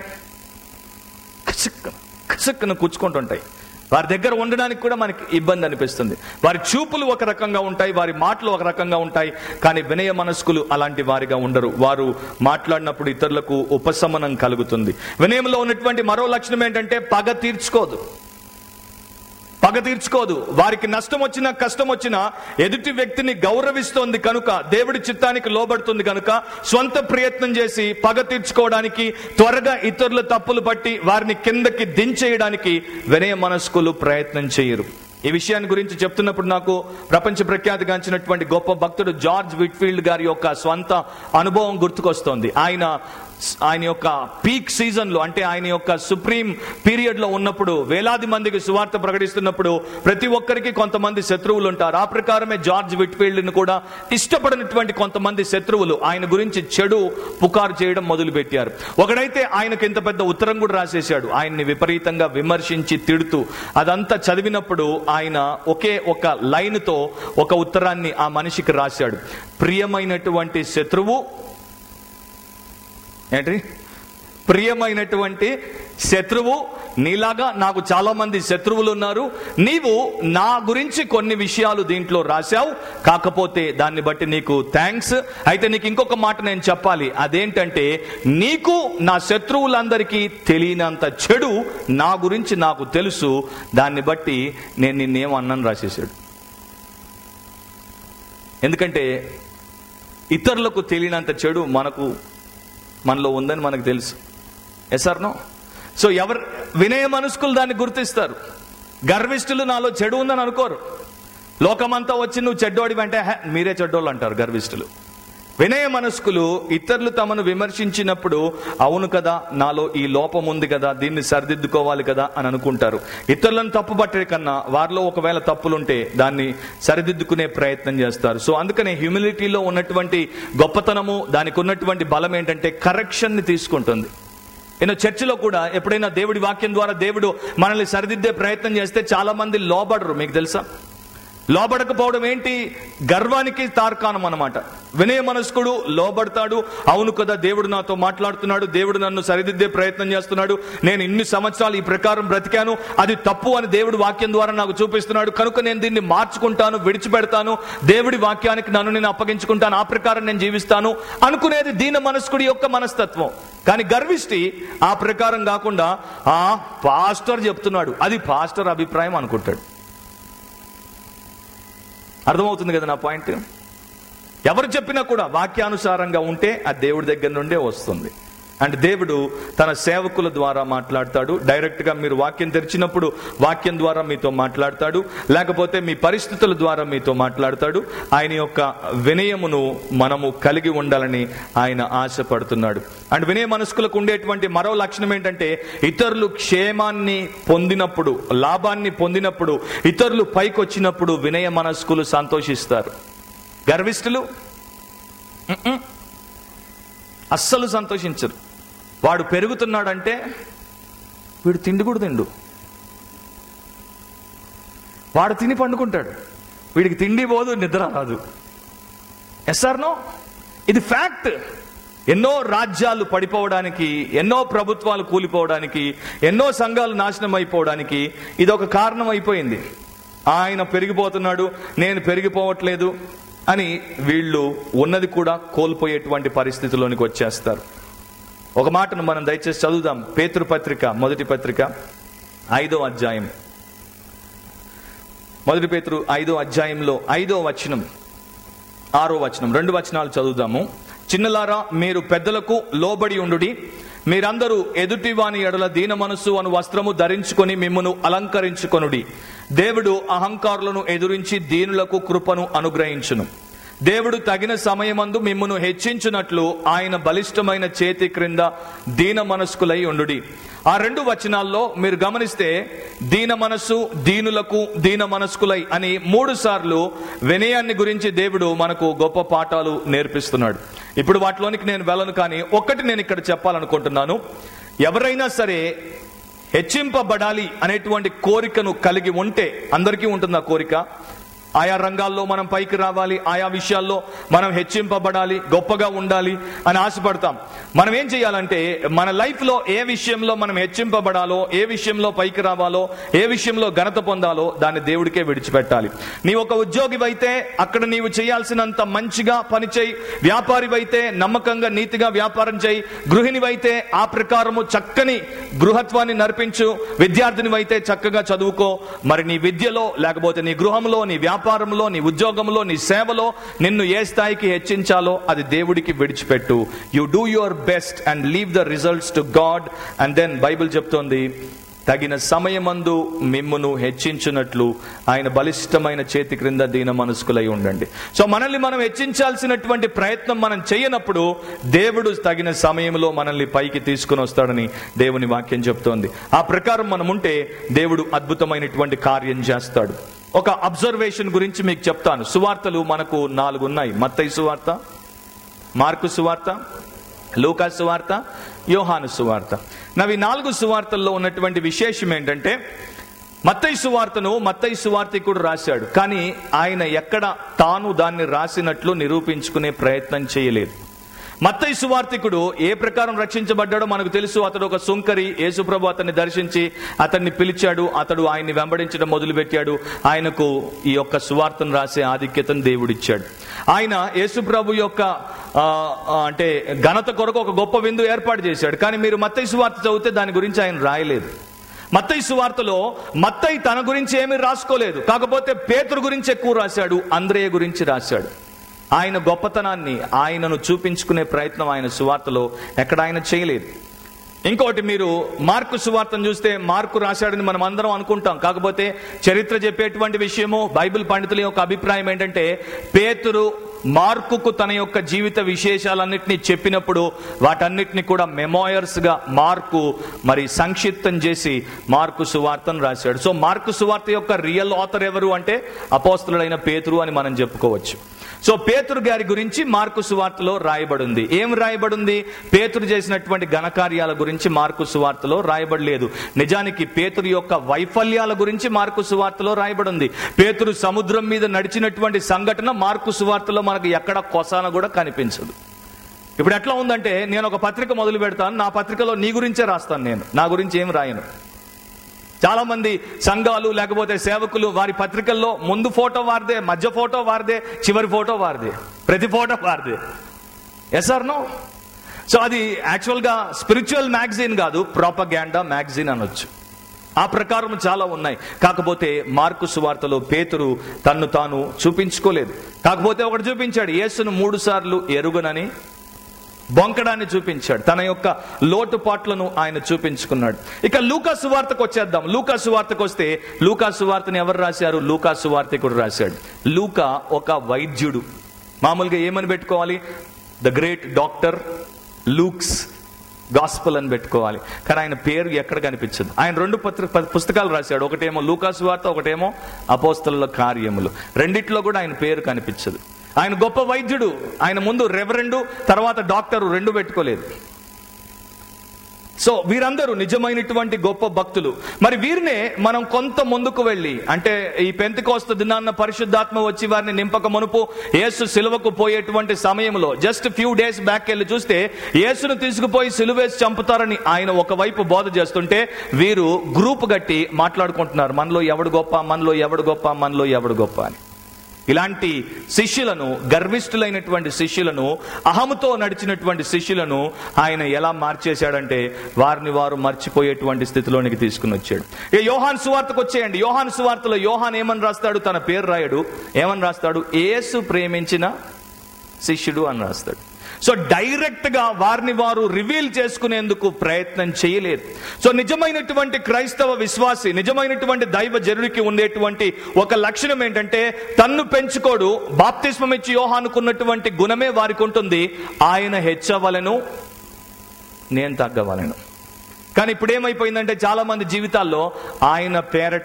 కసుక్కున కసుక్కున కూర్చుకుంటుంటాయి వారి దగ్గర ఉండడానికి కూడా మనకి ఇబ్బంది అనిపిస్తుంది వారి చూపులు ఒక రకంగా ఉంటాయి వారి మాటలు ఒక రకంగా ఉంటాయి కానీ వినయ మనస్కులు అలాంటి వారిగా ఉండరు వారు మాట్లాడినప్పుడు ఇతరులకు ఉపశమనం కలుగుతుంది వినయంలో ఉన్నటువంటి మరో లక్షణం ఏంటంటే పగ తీర్చుకోదు పగ తీర్చుకోదు వారికి నష్టం వచ్చినా కష్టం వచ్చినా ఎదుటి వ్యక్తిని గౌరవిస్తోంది కనుక దేవుడి చిత్తానికి లోబడుతుంది కనుక స్వంత ప్రయత్నం చేసి పగ తీర్చుకోవడానికి త్వరగా ఇతరుల తప్పులు పట్టి వారిని కిందకి దించేయడానికి వినయ మనస్కులు ప్రయత్నం చేయరు ఈ విషయాన్ని గురించి చెప్తున్నప్పుడు నాకు ప్రపంచ ప్రఖ్యాతిగాంచినటువంటి గొప్ప భక్తుడు జార్జ్ విట్ఫీల్డ్ గారి యొక్క స్వంత అనుభవం గుర్తుకొస్తోంది ఆయన ఆయన యొక్క పీక్ సీజన్ లో అంటే ఆయన యొక్క సుప్రీం పీరియడ్ లో ఉన్నప్పుడు వేలాది మందికి సువార్త ప్రకటిస్తున్నప్పుడు ప్రతి ఒక్కరికి కొంతమంది శత్రువులు ఉంటారు ఆ ప్రకారమే జార్జ్ విట్ఫీల్డ్ ని కూడా ఇష్టపడినటువంటి కొంతమంది శత్రువులు ఆయన గురించి చెడు పుకారు చేయడం మొదలు పెట్టారు ఒకడైతే ఆయనకు ఇంత పెద్ద ఉత్తరం కూడా రాసేశాడు ఆయన్ని విపరీతంగా విమర్శించి తిడుతూ అదంతా చదివినప్పుడు ఆయన ఒకే ఒక లైన్ తో ఒక ఉత్తరాన్ని ఆ మనిషికి రాశాడు ప్రియమైనటువంటి శత్రువు ఏంటి ప్రియమైనటువంటి శత్రువు నీలాగా నాకు చాలా మంది శత్రువులు ఉన్నారు నీవు నా గురించి కొన్ని విషయాలు దీంట్లో రాశావు కాకపోతే దాన్ని బట్టి నీకు థ్యాంక్స్ అయితే నీకు ఇంకొక మాట నేను చెప్పాలి అదేంటంటే నీకు నా శత్రువులందరికీ తెలియనంత చెడు నా గురించి నాకు తెలుసు దాన్ని బట్టి నేను నిన్నేం అన్నాను రాసేసాడు ఎందుకంటే ఇతరులకు తెలియనంత చెడు మనకు మనలో ఉందని మనకు తెలుసు ఎస్ ఆర్ నో సో ఎవరు వినయ మనస్కులు దాన్ని గుర్తిస్తారు గర్విష్ఠులు నాలో చెడు ఉందని అనుకోరు లోకమంతా వచ్చి నువ్వు చెడ్డోడి అంటే "హే, మీరే చెడ్డోళ్ళు అంటారు గర్విష్ఠులు వినయ మనస్కులు ఇతరులు తమను విమర్శించినప్పుడు అవును కదా నాలో ఈ లోపం ఉంది కదా దీన్ని సరిదిద్దుకోవాలి కదా అని అనుకుంటారు ఇతరులను తప్పు పట్టే కన్నా వారిలో ఒకవేళ తప్పులుంటే దాన్ని సరిదిద్దుకునే ప్రయత్నం చేస్తారు సో అందుకనే హ్యూమిలిటీలో ఉన్నటువంటి గొప్పతనము దానికి ఉన్నటువంటి బలం ఏంటంటే కరెక్షన్ ని తీసుకుంటుంది నేను చర్చిలో కూడా ఎప్పుడైనా దేవుడి వాక్యం ద్వారా దేవుడు మనల్ని సరిదిద్దే ప్రయత్నం చేస్తే చాలా మంది లోబడరు మీకు తెలుసా లోబడకపోవడం ఏంటి గర్వానికి తార్కాణం అన్నమాట వినయ మనస్కుడు లోబడతాడు అవును కదా దేవుడు నాతో మాట్లాడుతున్నాడు దేవుడు నన్ను సరిదిద్దే ప్రయత్నం చేస్తున్నాడు నేను ఇన్ని సంవత్సరాలు ఈ ప్రకారం బ్రతికాను అది తప్పు అని దేవుడి వాక్యం ద్వారా నాకు చూపిస్తున్నాడు కనుక నేను దీన్ని మార్చుకుంటాను విడిచిపెడతాను దేవుడి వాక్యానికి నన్ను నేను అప్పగించుకుంటాను ఆ ప్రకారం నేను జీవిస్తాను అనుకునేది దీన మనస్కుడి యొక్క మనస్తత్వం కానీ గర్విష్టి ఆ ప్రకారం కాకుండా ఆ పాస్టర్ చెప్తున్నాడు అది పాస్టర్ అభిప్రాయం అనుకుంటాడు అర్థమవుతుంది కదా నా పాయింట్ ఎవరు చెప్పినా కూడా వాక్యానుసారంగా ఉంటే ఆ దేవుడి దగ్గర నుండే వస్తుంది అండ్ దేవుడు తన సేవకుల ద్వారా మాట్లాడతాడు డైరెక్ట్ గా మీరు వాక్యం తెరిచినప్పుడు వాక్యం ద్వారా మీతో మాట్లాడతాడు లేకపోతే మీ పరిస్థితుల ద్వారా మీతో మాట్లాడతాడు ఆయన యొక్క వినయమును మనము కలిగి ఉండాలని ఆయన ఆశపడుతున్నాడు అండ్ వినయ మనస్కులకు ఉండేటువంటి మరో లక్షణం ఏంటంటే ఇతరులు క్షేమాన్ని పొందినప్పుడు లాభాన్ని పొందినప్పుడు ఇతరులు పైకి వచ్చినప్పుడు వినయ మనస్కులు సంతోషిస్తారు గర్విష్ఠులు మ్మ్. అస్సలు సంతోషించరు వాడు పెరుగుతున్నాడంటే వీడు తిండి కూడా తిండు వాడు తిని పండుకుంటాడు వీడికి తిండి పోదు నిద్ర రాదు ఎస్ఆర్నో ఇది ఫ్యాక్ట్ ఎన్నో రాజ్యాలు పడిపోవడానికి ఎన్నో ప్రభుత్వాలు కూలిపోవడానికి ఎన్నో సంఘాలు నాశనం అయిపోవడానికి ఇది ఒక కారణం అయిపోయింది ఆయన పెరిగిపోతున్నాడు నేను పెరిగిపోవట్లేదు అని వీళ్ళు ఉన్నది కూడా కోల్పోయేటువంటి పరిస్థితిలోనికి వచ్చేస్తారు ఒక మాటను మనం దయచేసి చదువుదాం పేతృ పత్రిక మొదటి పత్రిక ఐదో అధ్యాయం మొదటి పేతురు ఐదో అధ్యాయంలో ఐదో వచనం ఆరో వచనం రెండు వచనాలు చదువుదాము చిన్నలారా మీరు పెద్దలకు లోబడి ఉండుడి మీరందరూ ఎదుటి వాని ఎడల దీన మనస్సు అను వస్త్రము ధరించుకొని మిమ్మును అలంకరించుకొనుడి దేవుడు అహంకారులను ఎదురించి దీనులకు కృపను అనుగ్రహించును దేవుడు తగిన సమయమందు మిమ్మును హెచ్చించునట్లు ఆయన బలిష్టమైన చేతి క్రింద దీన మనస్కులై ఉండుడి ఆ రెండు వచనాల్లో మీరు గమనిస్తే దీన మనస్సు దీనులకు దీన మనస్కులై అని మూడు సార్లు వినయాన్ని గురించి దేవుడు మనకు గొప్ప పాఠాలు నేర్పిస్తున్నాడు ఇప్పుడు వాటిలోనికి నేను వెళ్ళను కానీ ఒక్కటి నేను ఇక్కడ చెప్పాలనుకుంటున్నాను ఎవరైనా సరే హెచ్చింపబడాలి అనేటువంటి కోరికను కలిగి ఉంటే అందరికీ ఉంటుంది ఆ కోరిక ఆయా రంగాల్లో మనం పైకి రావాలి ఆయా విషయాల్లో మనం హెచ్చింపబడాలి గొప్పగా ఉండాలి అని ఆశపడతాం మనం ఏం చేయాలంటే మన లైఫ్ లో ఏ విషయంలో మనం హెచ్చింపబడాలో ఏ విషయంలో పైకి రావాలో ఏ విషయంలో ఘనత పొందాలో దాన్ని దేవుడికే విడిచిపెట్టాలి నీ ఒక ఉద్యోగివైతే అక్కడ నీవు చేయాల్సినంత మంచిగా పనిచేయి వ్యాపారివైతే నమ్మకంగా నీతిగా వ్యాపారం చేయి గృహిణివైతే ఆ ప్రకారము చక్కని గృహత్వాన్ని నడిపించు విద్యార్థినివైతే చక్కగా చదువుకో మరి నీ విద్యలో లేకపోతే నీ గృహంలో నీ వ్యాపారంలో నీ ఉద్యోగంలో నీ సేవలో నిన్ను ఏ స్థాయికి హెచ్చించాలో అది దేవుడికి విడిచిపెట్టు you do your best and leave the results to God and then Bible చెప్తోంది తగిన సమయమందు మిమ్మును హెచ్చించున్నట్లు ఆయన బలిష్టమైన చేతి క్రింద దీన మనస్కులై ఉండండి సో మనల్ని మనం హెచ్చించాల్సినటువంటి ప్రయత్నం మనం చేయనప్పుడు దేవుడు తగిన సమయంలో మనల్ని పైకి తీసుకుని వస్తాడని దేవుని వాక్యం చెప్తోంది ఆ ప్రకారం మనం ఉంటే దేవుడు అద్భుతమైనటువంటి కార్యం చేస్తాడు ఒక అబ్జర్వేషన్ గురించి మీకు చెప్తాను సువార్తలు మనకు నాలుగు ఉన్నాయి మత్తయి సువార్త మార్కు సువార్త లూకా సువార్త యోహాను సువార్త నవి నాలుగు సువార్తల్లో ఉన్నటువంటి విశేషం ఏంటంటే మత్తయి సువార్తను మత్తయి సువార్తికుడు రాశాడు కానీ ఆయన ఎక్కడ తాను దాన్ని రాసినట్లు నిరూపించుకునే ప్రయత్నం చేయలేదు మత్తయి సువార్తికుడు ఏ ప్రకారం రక్షించబడ్డాడో మనకు తెలుసు అతడు ఒక సుంకరి యేసుప్రభు అతన్ని దర్శించి అతన్ని పిలిచాడు అతడు ఆయన్ని వెంబడించడం మొదలుపెట్టాడు ఆయనకు ఈ యొక్క సువార్తను రాసే ఆధిక్యతను దేవుడిచ్చాడు ఆయన యేసుప్రభు యొక్క ఆ, ఆ, అంటే ఘనత కొరకు ఒక గొప్ప విందు ఏర్పాటు చేశాడు కానీ మీరు మత్తయి సువార్త చదివితే దాని గురించి ఆయన రాయలేదు మత్తయి సువార్తలో మత్తయి తన గురించి ఏమీ రాసుకోలేదు కాకపోతే పేతురు గురించి ఎక్కువ రాశాడు అంద్రేయ గురించి రాశాడు ఆయన గొప్పతనాన్ని ఆయనను చూపించుకునే ప్రయత్నం ఆయన సువార్తలో ఎక్కడ ఆయన చేయలేదు ఇంకోటి మీరు మార్కు సువార్తను చూస్తే మార్కు రాశాడని మనం అందరం అనుకుంటాం కాకపోతే చరిత్ర చెప్పేటువంటి విషయము బైబిల్ పండితుల యొక్క అభిప్రాయం ఏంటంటే పేతురు మార్కుకు తన యొక్క జీవిత విశేషాలన్నింటినీ చెప్పినప్పుడు వాటన్నిటిని కూడా మెమోయర్స్ గా మార్కు మరి సంక్షిప్తం చేసి మార్కు సువార్తను రాశాడు సో మార్కు సువార్త యొక్క రియల్ ఆథర్ ఎవరు అంటే అపోస్తులైన పేతురు అని మనం చెప్పుకోవచ్చు సో పేతురు గారి గురించి మార్కు సువార్తలో రాయబడింది ఏం రాయబడింది పేతురు చేసినటువంటి ఘనకార్యాల గురించి మార్కు సువార్తలో రాయబడలేదు నిజానికి పేతురు యొక్క వైఫల్యాల గురించి మార్కు సువార్తలో రాయబడింది పేతురు సముద్రం మీద నడిచినటువంటి సంఘటన మార్కు సువార్తలో మనకు ఎక్కడ కొసాన కూడా కనిపించదు ఇప్పుడు ఎట్లా ఉందంటే నేను ఒక పత్రిక మొదలు పెడతాను నా పత్రికలో నీ గురించే రాస్తాను నేను నా గురించి ఏం రాయను చాలా మంది సంఘాలు లేకపోతే సేవకులు వారి పత్రికల్లో ముందు ఫోటో వారిదే మధ్య ఫోటో వారిదే చివరి ఫోటో వారిదే ప్రతి ఫోటో వారిదే ఎస్ ఆర్ నో సో అది యాక్చువల్గా స్పిరిచువల్ మ్యాగజైన్ కాదు ప్రాపగాండా మ్యాగజైన్ అనొచ్చు ఆ ప్రకారం చాలా ఉన్నాయి కాకపోతే మార్కు సువార్తలో పేతురు తన్ను తాను చూపించుకోలేదు కాకపోతే ఒకటి చూపించాడు యేసును మూడు సార్లు ఎరుగునని బొంకడాన్ని చూపించాడు తన యొక్క లోటుపాట్లను ఆయన చూపించుకున్నాడు ఇక లూకా సువార్తకు వచ్చేద్దాం లూకా సువార్తకు వస్తే లూకా సువార్తని ఎవరు రాశారు లూకా సువార్తికుడు రాశాడు లూకా ఒక వైద్యుడు మామూలుగా ఏమని పెట్టుకోవాలి the great doctor Luke's gospel అని పెట్టుకోవాలి కానీ ఆయన పేరు ఎక్కడ కనిపించదు ఆయన రెండు పత్ర ప- పుస్తకాలు రాశాడు ఒకటేమో లూకాసు వార్త ఒకటేమో అపోస్తల కార్యములు రెండిట్లో కూడా ఆయన పేరు కనిపించదు ఆయన గొప్ప వైద్యుడు ఆయన ముందు రెవరెండు తర్వాత డాక్టరు రెండు పెట్టుకోలేదు సో వీరందరూ నిజమైనటువంటి గొప్ప భక్తులు మరి వీరినే మనం కొంత ముందుకు వెళ్ళి అంటే ఈ పెంతికోస్త దినాన్న పరిశుద్ధాత్మ వచ్చి వారిని నింపక మునుపు యేసు సిలువకు పోయేటువంటి సమయంలో జస్ట్ ఫ్యూ డేస్ బ్యాక్ వెళ్ళి చూస్తే యేసును తీసుకుపోయి సిలువేసి చంపుతారని ఆయన ఒకవైపు బోధ చేస్తుంటే వీరు గ్రూప్ గట్టి మాట్లాడుకుంటున్నారు మనలో ఎవడు గొప్ప మనలో ఎవడు గొప్ప మనలో ఎవడు గొప్ప అని ఇలాంటి శిష్యులను గర్విష్ఠులైనటువంటి శిష్యులను అహముతో నడిచినటువంటి శిష్యులను ఆయన ఎలా మార్చేశాడంటే వారిని వారు మర్చిపోయేటువంటి స్థితిలోనికి తీసుకుని వచ్చాడు ఇక యోహాన్ సువార్తకు వచ్చేయండి యోహాన్ సువార్తలో యోహాన్ ఏమని రాస్తాడు తన పేరు రాయడు ఏమని రాస్తాడు యేసు ప్రేమించిన శిష్యుడు అని రాస్తాడు సో డైరెక్ట్ గా వారిని వారు రివీల్ చేసుకునేందుకు ప్రయత్నం చేయలేదు సో నిజమైనటువంటి క్రైస్తవ విశ్వాసి నిజమైనటువంటి దైవ జనుడికి ఉండేటువంటి ఒక లక్షణం ఏంటంటే తన్ను పెంచుకోడు బాప్తిస్మం ఇచ్చి యోహానుకున్నటువంటి గుణమే వారికి ఉంటుంది ఆయన హెచ్చవలను నేను తగ్గవలను కానీ ఇప్పుడు ఏమైపోయిందంటే చాలా మంది జీవితాల్లో ఆయన పేరట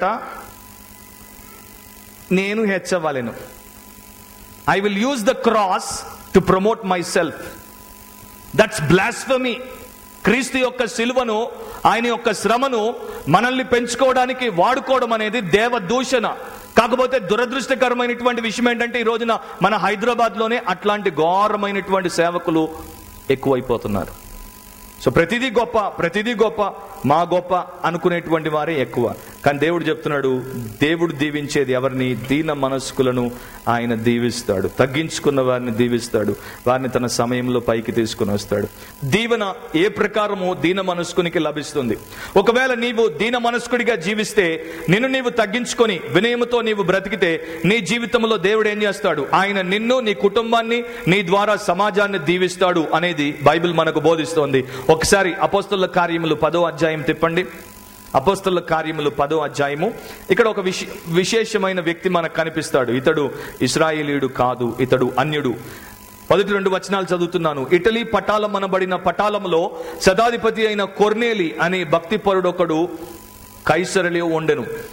నేను హెచ్చవలను I will use the cross to promote myself that's blasphemy క్రీస్తు యొక్క సిలువను ఆయన యొక్క శ్రమను మనల్ని పెంచుకోవడానికి వాడుకోవడం అనేది దేవ దూషణ కాకపోతే దురదృష్టకరమైనటువంటి విషయం ఏంటంటే ఈ రోజున మన హైదరాబాద్ లోనే అట్లాంటి ఘోరమైనటువంటి సేవకులు ఎక్కువైపోతున్నారు సో ప్రతిదీ గొప్ప ప్రతిదీ గొప్ప మా గొప్ప అనుకునేటువంటి వారే ఎక్కువ కానీ దేవుడు చెప్తున్నాడు దేవుడు దీవించేది ఎవరిని దీన మనస్కులను ఆయన దీవిస్తాడు తగ్గించుకున్న వారిని దీవిస్తాడు వారిని తన సమయంలో పైకి తీసుకుని వస్తాడు దీవెన ఏ ప్రకారము దీన మనస్కునికి లభిస్తుంది ఒకవేళ నీవు దీన మనస్కుడిగా జీవిస్తే నిన్ను నీవు తగ్గించుకొని వినయముతో నీవు బ్రతికితే నీ జీవితంలో దేవుడు ఏం చేస్తాడు ఆయన నిన్ను నీ కుటుంబాన్ని నీ ద్వారా సమాజాన్ని దీవిస్తాడు అనేది బైబిల్ మనకు బోధిస్తోంది ఒకసారి అపోస్తుల కార్యములు పదో అధ్యాయం తిప్పండి అపోస్తుల కార్యములు పదో అధ్యాయము ఇక్కడ ఒక విశే- విశేషమైన వ్యక్తి మనకు కనిపిస్తాడు ఇతడు ఇస్రాయేలీయుడు కాదు ఇతడు అన్యుడు మొదటి రెండు వచనాలు చదువుతున్నాను ఇటలీ పటాలం అనబడిన పటాలంలో శతాధిపతి అయిన కొర్నేలి అనే భక్తిపరుడొకడు కైసరలో ఉండెను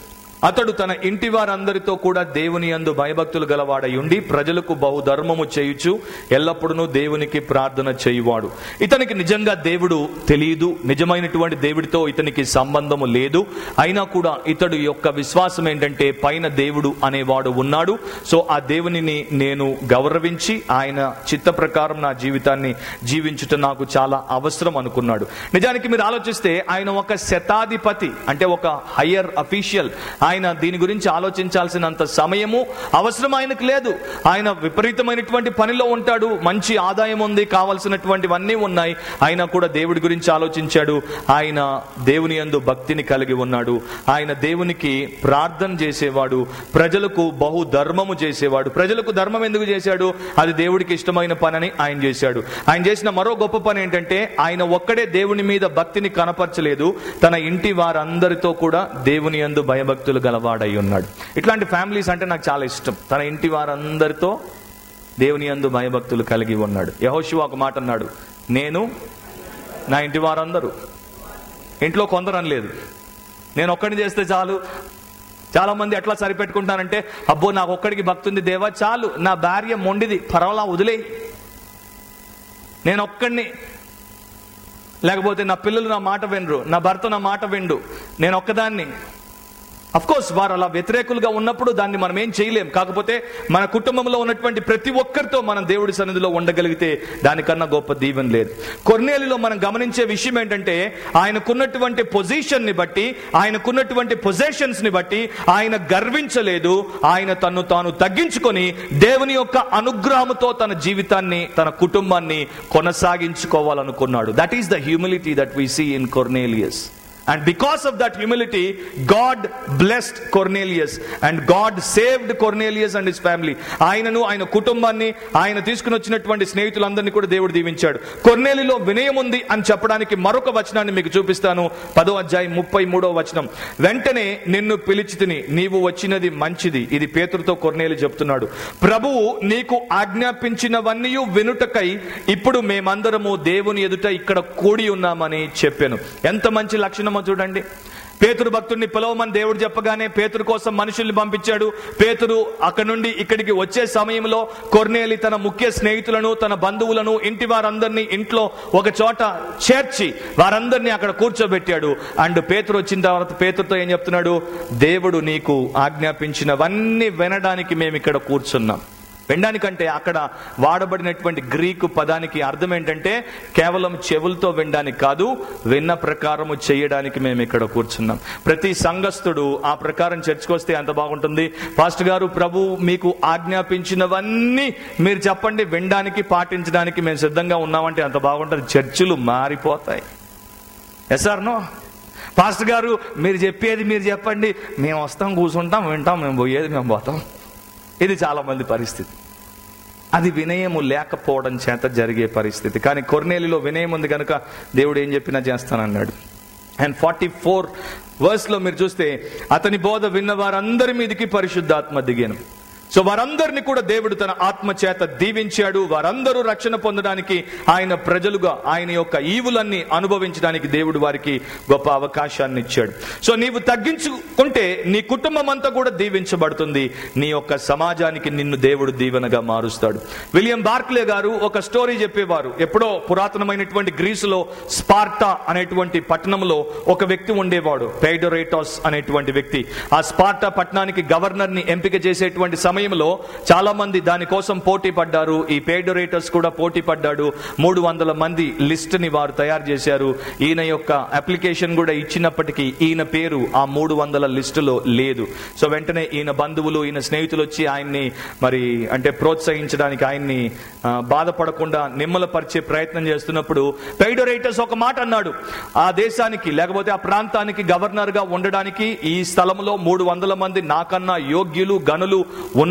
అతడు తన ఇంటి వారందరితో కూడా దేవుని యందు భయభక్తులు గలవాడై ఉండి ప్రజలకు బహుధర్మము చేయుచు ఎల్లప్పుడూ దేవునికి ప్రార్థన చేయువాడు ఇతనికి నిజంగా దేవుడు తెలియదు నిజమైనటువంటి దేవుడితో ఇతనికి సంబంధము లేదు అయినా కూడా ఇతడు యొక్క విశ్వాసం ఏంటంటే పైన దేవుడు అనేవాడు ఉన్నాడు సో ఆ దేవునిని నేను గౌరవించి ఆయన చిత్త ప్రకారం నా జీవితాన్ని జీవించుట నాకు చాలా అవసరం అనుకున్నాడు నిజానికి మీరు ఆలోచిస్తే ఆయన ఒక శతాధిపతి అంటే ఒక హయ్యర్ అఫీషియల్ ఆయన దీని గురించి ఆలోచించాల్సినంత సమయము అవసరం ఆయనకు లేదు ఆయన విపరీతమైనటువంటి పనిలో ఉంటాడు మంచి ఆదాయం ఉంది కావలసినటువంటివన్నీ ఉన్నాయి ఆయన కూడా దేవుడి గురించి ఆలోచించాడు ఆయన దేవుని యందు భక్తిని కలిగి ఉన్నాడు ఆయన దేవునికి ప్రార్థన చేసేవాడు ప్రజలకు బహు ధర్మము చేసేవాడు ప్రజలకు ధర్మం ఎందుకు చేశాడు అది దేవుడికి ఇష్టమైన పని అని ఆయన చేశాడు ఆయన చేసిన మరో గొప్ప పని ఏంటంటే ఆయన ఒక్కడే దేవుని మీద భక్తిని కనపరచలేదు తన ఇంటి వారందరితో కూడా దేవుని యందు భయభక్తులు గలవాడై ఉన్నాడు ఇట్లాంటి ఫ్యామిలీస్ అంటే నాకు చాలా ఇష్టం తన ఇంటి వారందరితో దేవుని యందు భయభక్తులు కలిగి ఉన్నాడు యహోశివ ఒక మాట అన్నాడు నేను నా ఇంటి వారందరూ ఇంట్లో కొందరు అనలేదు నేను ఒక్కడిని చేస్తే చాలు చాలా మంది ఎట్లా సరిపెట్టుకుంటానంటే అబ్బో నాకు ఒక్కడికి భక్తి ఉంది దేవా చాలు నా భార్య మొండిది పర్వాలా వదిలే నేను ఒక్కడిని లేకపోతే నా పిల్లలు నా మాట వినరు నా భర్త నా మాట విండు నేను ఒక్కదాన్ని అఫ్ కోర్స్ వారు అలా వ్యతిరేకులుగా ఉన్నప్పుడు దాన్ని మనం ఏం చేయలేం కాకపోతే మన కుటుంబంలో ఉన్నటువంటి ప్రతి ఒక్కరితో మనం దేవుడి సన్నిధిలో ఉండగలిగితే దానికన్నా గొప్ప దీవెన లేదు కొర్నేలిలో మనం గమనించే విషయం ఏంటంటే ఆయనకున్నటువంటి పొజిషన్ ని బట్టి ఆయనకున్నటువంటి పొజిషన్స్ ని బట్టి ఆయన గర్వించలేదు ఆయన తన్ను తాను తగ్గించుకొని దేవుని యొక్క అనుగ్రహముతో తన జీవితాన్ని తన కుటుంబాన్ని కొనసాగించుకోవాలనుకున్నాడు that is the humility that we see in Cornelius And because of that humility, God blessed Cornelius and God saved Cornelius and his family. ఆయనను ఆయన కుటుంబాన్ని ఆయన తీసుకుని వచ్చినటువంటి స్నేహితులందరినీ కూడా దేవుడు దీవించాడు కొర్నేలిలో వినయం ఉంది అని చెప్పడానికి మరొక వచనాన్ని మీకు చూపిస్తాను పదో అధ్యాయం ముప్పై మూడో వచనం వెంటనే నిన్ను పిలిచి తిని నీవు వచ్చినది మంచిది ఇది పేతురుతో కొర్నేలి చెప్తున్నాడు ప్రభువు నీకు ఆజ్ఞాపించినవన్నీ వినుటకై ఇప్పుడు మేమందరము దేవుని ఎదుట ఇక్కడ కూడి ఉన్నామని చెప్పాను ఎంత మంచి లక్షణమో చూడండి పేతురు భక్తుడిని పిలవమని దేవుడు చెప్పగానే పేతురు కోసం మనుషుల్ని పంపించాడు పేతురు అక్కడ నుండి ఇక్కడికి వచ్చే సమయంలో కొర్నేలి తన ముఖ్య స్నేహితులను తన బంధువులను ఇంటి వారందరినీ ఇంట్లో ఒక చోట చేర్చి వారందరినీ అక్కడ కూర్చోబెట్టాడు అండ్ పేతురు వచ్చిన తర్వాత పేతురుతో ఏం చెప్తున్నాడు దేవుడు నీకు ఆజ్ఞాపించినవన్నీ వినడానికి మేము ఇక్కడ కూర్చున్నాం వినడానికంటే అక్కడ వాడబడినటువంటి గ్రీకు పదానికి అర్థం ఏంటంటే కేవలం చెవులతో వినడానికి కాదు విన్న ప్రకారము చేయడానికి మేము ఇక్కడ కూర్చున్నాం ప్రతి సంఘస్థుడు ఆ ప్రకారం చర్చకొస్తే ఎంత బాగుంటుంది పాస్టర్ గారు ప్రభు మీకు ఆజ్ఞాపించినవన్నీ మీరు చెప్పండి వినడానికి పాటించడానికి మేము సిద్ధంగా ఉన్నామంటే అంత బాగుంటుంది చర్చిలు మారిపోతాయి ఎస్ నో పాస్టర్ గారు మీరు చెప్పేది మీరు చెప్పండి మేము వస్తాం కూర్చుంటాం వింటాం మేము పోయేది మేము పోతాం ఇది చాలా మంది పరిస్థితి అది వినయము లేకపోవడం చేత జరిగే పరిస్థితి కానీ కొర్నేలిలో వినయం ఉంది కనుక దేవుడు ఏం చెప్పినా చేస్తానన్నాడు అండ్ ఫార్టీ ఫోర్ వర్స్లో మీరు చూస్తే అతని బోధ విన్న వారందరి మీదకి పరిశుద్ధాత్మ దిగాను సో వారందరిని కూడా దేవుడు తన ఆత్మ చేత దీవించాడు వారందరూ రక్షణ పొందడానికి ఆయన ప్రజలుగా ఆయన యొక్క ఈవులన్నీ అనుభవించడానికి దేవుడు వారికి గొప్ప అవకాశాన్ని ఇచ్చాడు సో నీవు తగ్గించుకుంటే నీ కుటుంబం అంతా కూడా దీవించబడుతుంది నీ యొక్క సమాజానికి నిన్ను దేవుడు దీవెనగా మారుస్తాడు విలియం బార్క్లే గారు ఒక స్టోరీ చెప్పేవారు ఎప్పుడో పురాతనమైనటువంటి గ్రీసులో స్పార్టా అనేటువంటి పట్టణంలో ఒక వ్యక్తి ఉండేవాడు పెయిడోరేటాస్ అనేటువంటి వ్యక్తి ఆ స్పార్టా పట్టణానికి గవర్నర్ ని ఎంపిక చేసేటువంటి సమయంలో చాలా మంది దానికోసం పోటీ పడ్డారు ఈ పేడొరేటర్స్ కూడా పోటీ పడ్డాడు మూడు వందల మంది లిస్ట్ ని వారు తయారు చేశారు ఈయన యొక్క అప్లికేషన్ కూడా ఇచ్చినప్పటికీ ఈయన పేరు ఆ మూడు వందల లిస్టులో లేదు సో వెంటనే ఈయన బంధువులు ఈయన స్నేహితులు వచ్చి ఆయన్ని మరి అంటే ప్రోత్సహించడానికి ఆయన్ని ఆ, బాధపడకుండా నిమ్మలపరిచే ప్రయత్నం చేస్తున్నప్పుడు పెయిడొరేటర్స్ ఒక మాట అన్నాడు ఆ దేశానికి లేకపోతే ఆ ప్రాంతానికి గవర్నర్ గా ఉండడానికి ఈ స్థలంలో మూడు వందల మంది నాకన్నా యోగ్యులు గనులు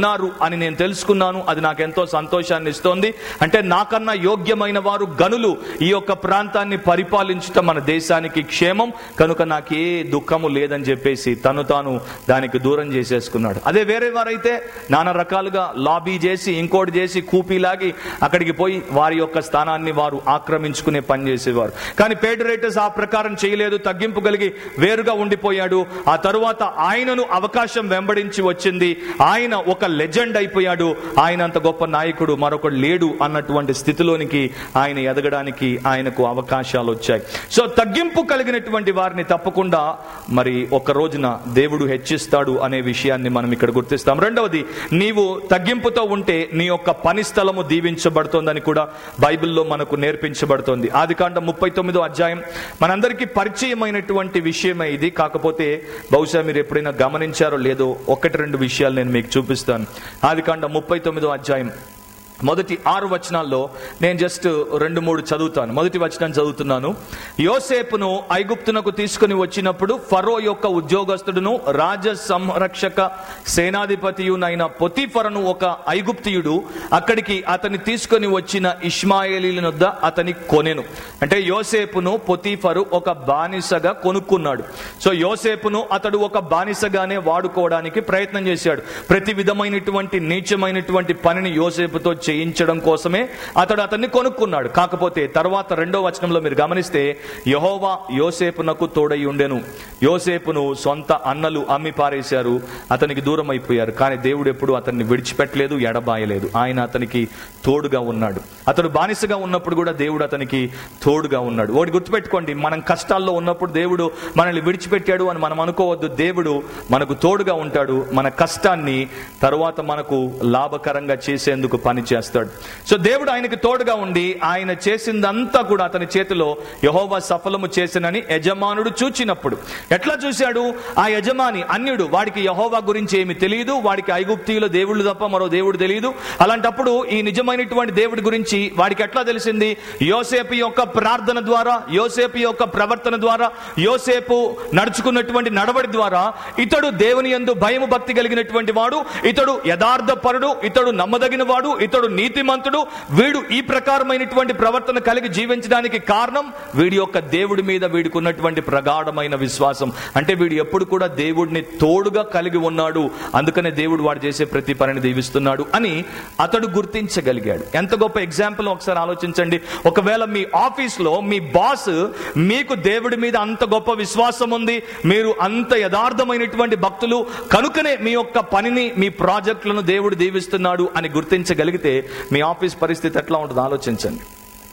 ఉన్నారు అని నేను తెలుసుకున్నాను అది నాకెంతో సంతోషాన్ని ఇస్తోంది అంటే నాకన్నా యోగ్యమైన వారు గనులు ఈ యొక్క ప్రాంతాన్ని పరిపాలించటం మన దేశానికి క్షేమం కనుక నాకు ఏ దుఃఖము లేదని చెప్పేసి తను తాను దానికి దూరం చేసేసుకున్నాడు అదే వేరే వారైతే నానా రకాలుగా లాబీ చేసి ఇంకోటి చేసి కూపీలాగి అక్కడికి పోయి వారి యొక్క స్థానాన్ని వారు ఆక్రమించుకునే పని చేసేవారు కానీ పేడరేటస్ ఆ ప్రకారం చేయలేదు తగ్గింపు కలిగి వేరుగా ఉండిపోయాడు ఆ తరువాత ఆయనను అవకాశం వెంబడించి వచ్చింది ఆయన ఒక లెజెండ్ అయిపోయాడు ఆయన అంత గొప్ప నాయకుడు మరొకడు లేడు అన్నటువంటి స్థితిలోనికి ఆయన ఎదగడానికి ఆయనకు అవకాశాలు వచ్చాయి సో తగ్గింపు కలిగినటువంటి వారిని తప్పకుండా మరి ఒక రోజున దేవుడు హెచ్చిస్తాడు అనే విషయాన్ని మనం ఇక్కడ గుర్తిస్తాం రెండవది నీవు తగ్గింపుతో ఉంటే నీ యొక్క పని స్థలము దీవించబడుతోందని కూడా బైబిల్లో మనకు నేర్పించబడుతోంది ఆది కాండం ముప్పై తొమ్మిదో అధ్యాయం మనందరికీ పరిచయమైనటువంటి విషయమే ఇది కాకపోతే బహుశా మీరు ఎప్పుడైనా గమనించారో లేదో ఒకటి రెండు విషయాలు నేను మీకు చూపిస్తాను ఆది కాండం ముప్పై తొమ్మిదో అధ్యాయం మొదటి ఆరు వచనాల్లో నేను జస్ట్ రెండు మూడు చదువుతాను మొదటి వచనం చదువుతున్నాను యోసేపును ఐగుప్తునకు తీసుకుని వచ్చినప్పుడు ఫరో యొక్క ఉద్యోగస్తుడును రాజ సంరక్షక సేనాధిపతియునైన పొతిఫరను ఒక ఐగుప్తియుడు అక్కడికి అతని తీసుకొని వచ్చిన ఇష్మాయేలీల వద్ద అతని కొనెను అంటే యోసేపును పొతిఫరు ఒక బానిసగా కొనుక్కున్నాడు సో యోసేపును అతడు ఒక బానిసగానే వాడుకోవడానికి ప్రయత్నం చేశాడు ప్రతి విధమైనటువంటి నీచమైనటువంటి పనిని యోసేపుతో చేయించడం కోసమే అతడు అతన్ని కొనుక్కున్నాడు కాకపోతే తర్వాత రెండో వచనంలో మీరు గమనిస్తే యహోవా యోసేపునకు తోడై ఉండెను యోసేపును సొంత అన్నలు అమ్మి పారేశారు అతనికి దూరం అయిపోయారు కానీ దేవుడు ఎప్పుడు అతన్ని విడిచిపెట్టలేదు ఎడబాయలేదు ఆయన అతనికి తోడుగా ఉన్నాడు అతడు బానిసగా ఉన్నప్పుడు కూడా దేవుడు అతనికి తోడుగా ఉన్నాడు ఒకటి గుర్తుపెట్టుకోండి మనం కష్టాల్లో ఉన్నప్పుడు దేవుడు మనల్ని విడిచిపెట్టాడు అని మనం అనుకోవద్దు దేవుడు మనకు తోడుగా ఉంటాడు మన కష్టాన్ని తరువాత మనకు లాభకరంగా చేసేందుకు పని చేస్తాడు సో దేవుడు ఆయనకి తోడుగా ఉండి ఆయన చేసిందంతా కూడా అతని చేతిలో యహోవా సఫలము చేసినని యజమానుడు చూచినప్పుడు ఎట్లా చూశాడు ఆ యజమాని అన్యుడు వాడికి యహోవా గురించి ఏమి తెలియదు వాడికి ఐగుప్తిలో దేవుళ్ళు తప్ప మరో దేవుడు తెలియదు అలాంటప్పుడు ఈ నిజమైనటువంటి దేవుడి గురించి వాడికి ఎట్లా తెలిసింది యోసేపు యొక్క ప్రార్థన ద్వారా యోసేపు యొక్క ప్రవర్తన ద్వారా యోసేపు నడుచుకున్నటువంటి నడవడి ద్వారా ఇతడు దేవుని యందు భయము భక్తి కలిగినటువంటి వాడు ఇతడు యథార్థపరుడు ఇతడు నమ్మదగిన వాడు ఇతడు నీతిమంతుడు వీడు ఈ ప్రకారమైనటువంటి ప్రవర్తన కలిగి జీవించడానికి కారణం వీడి యొక్క దేవుడి మీద వీడికి ఉన్నటువంటి ప్రగాఢమైన విశ్వాసం అంటే వీడు ఎప్పుడు కూడా దేవుడిని తోడుగా కలిగి ఉన్నాడు అందుకనే దేవుడు వాడు చేసే ప్రతి పనిని దీవిస్తున్నాడు అని అతడు గుర్తించగలిగాడు ఎంత గొప్ప ఎగ్జాంపుల్ ఒకసారి ఆలోచించండి ఒకవేళ మీ ఆఫీస్ లో మీ బాస్ మీకు దేవుడి మీద అంత గొప్ప విశ్వాసం ఉంది మీరు అంత యథార్థమైనటువంటి భక్తులు కనుకనే మీ యొక్క పనిని మీ ప్రాజెక్టులను దేవుడు దీవిస్తున్నాడు అని గుర్తించగలిగితే మీ ఆఫీస్ పరిస్థితి ఎట్లా ఉంటుందో ఆలోచించండి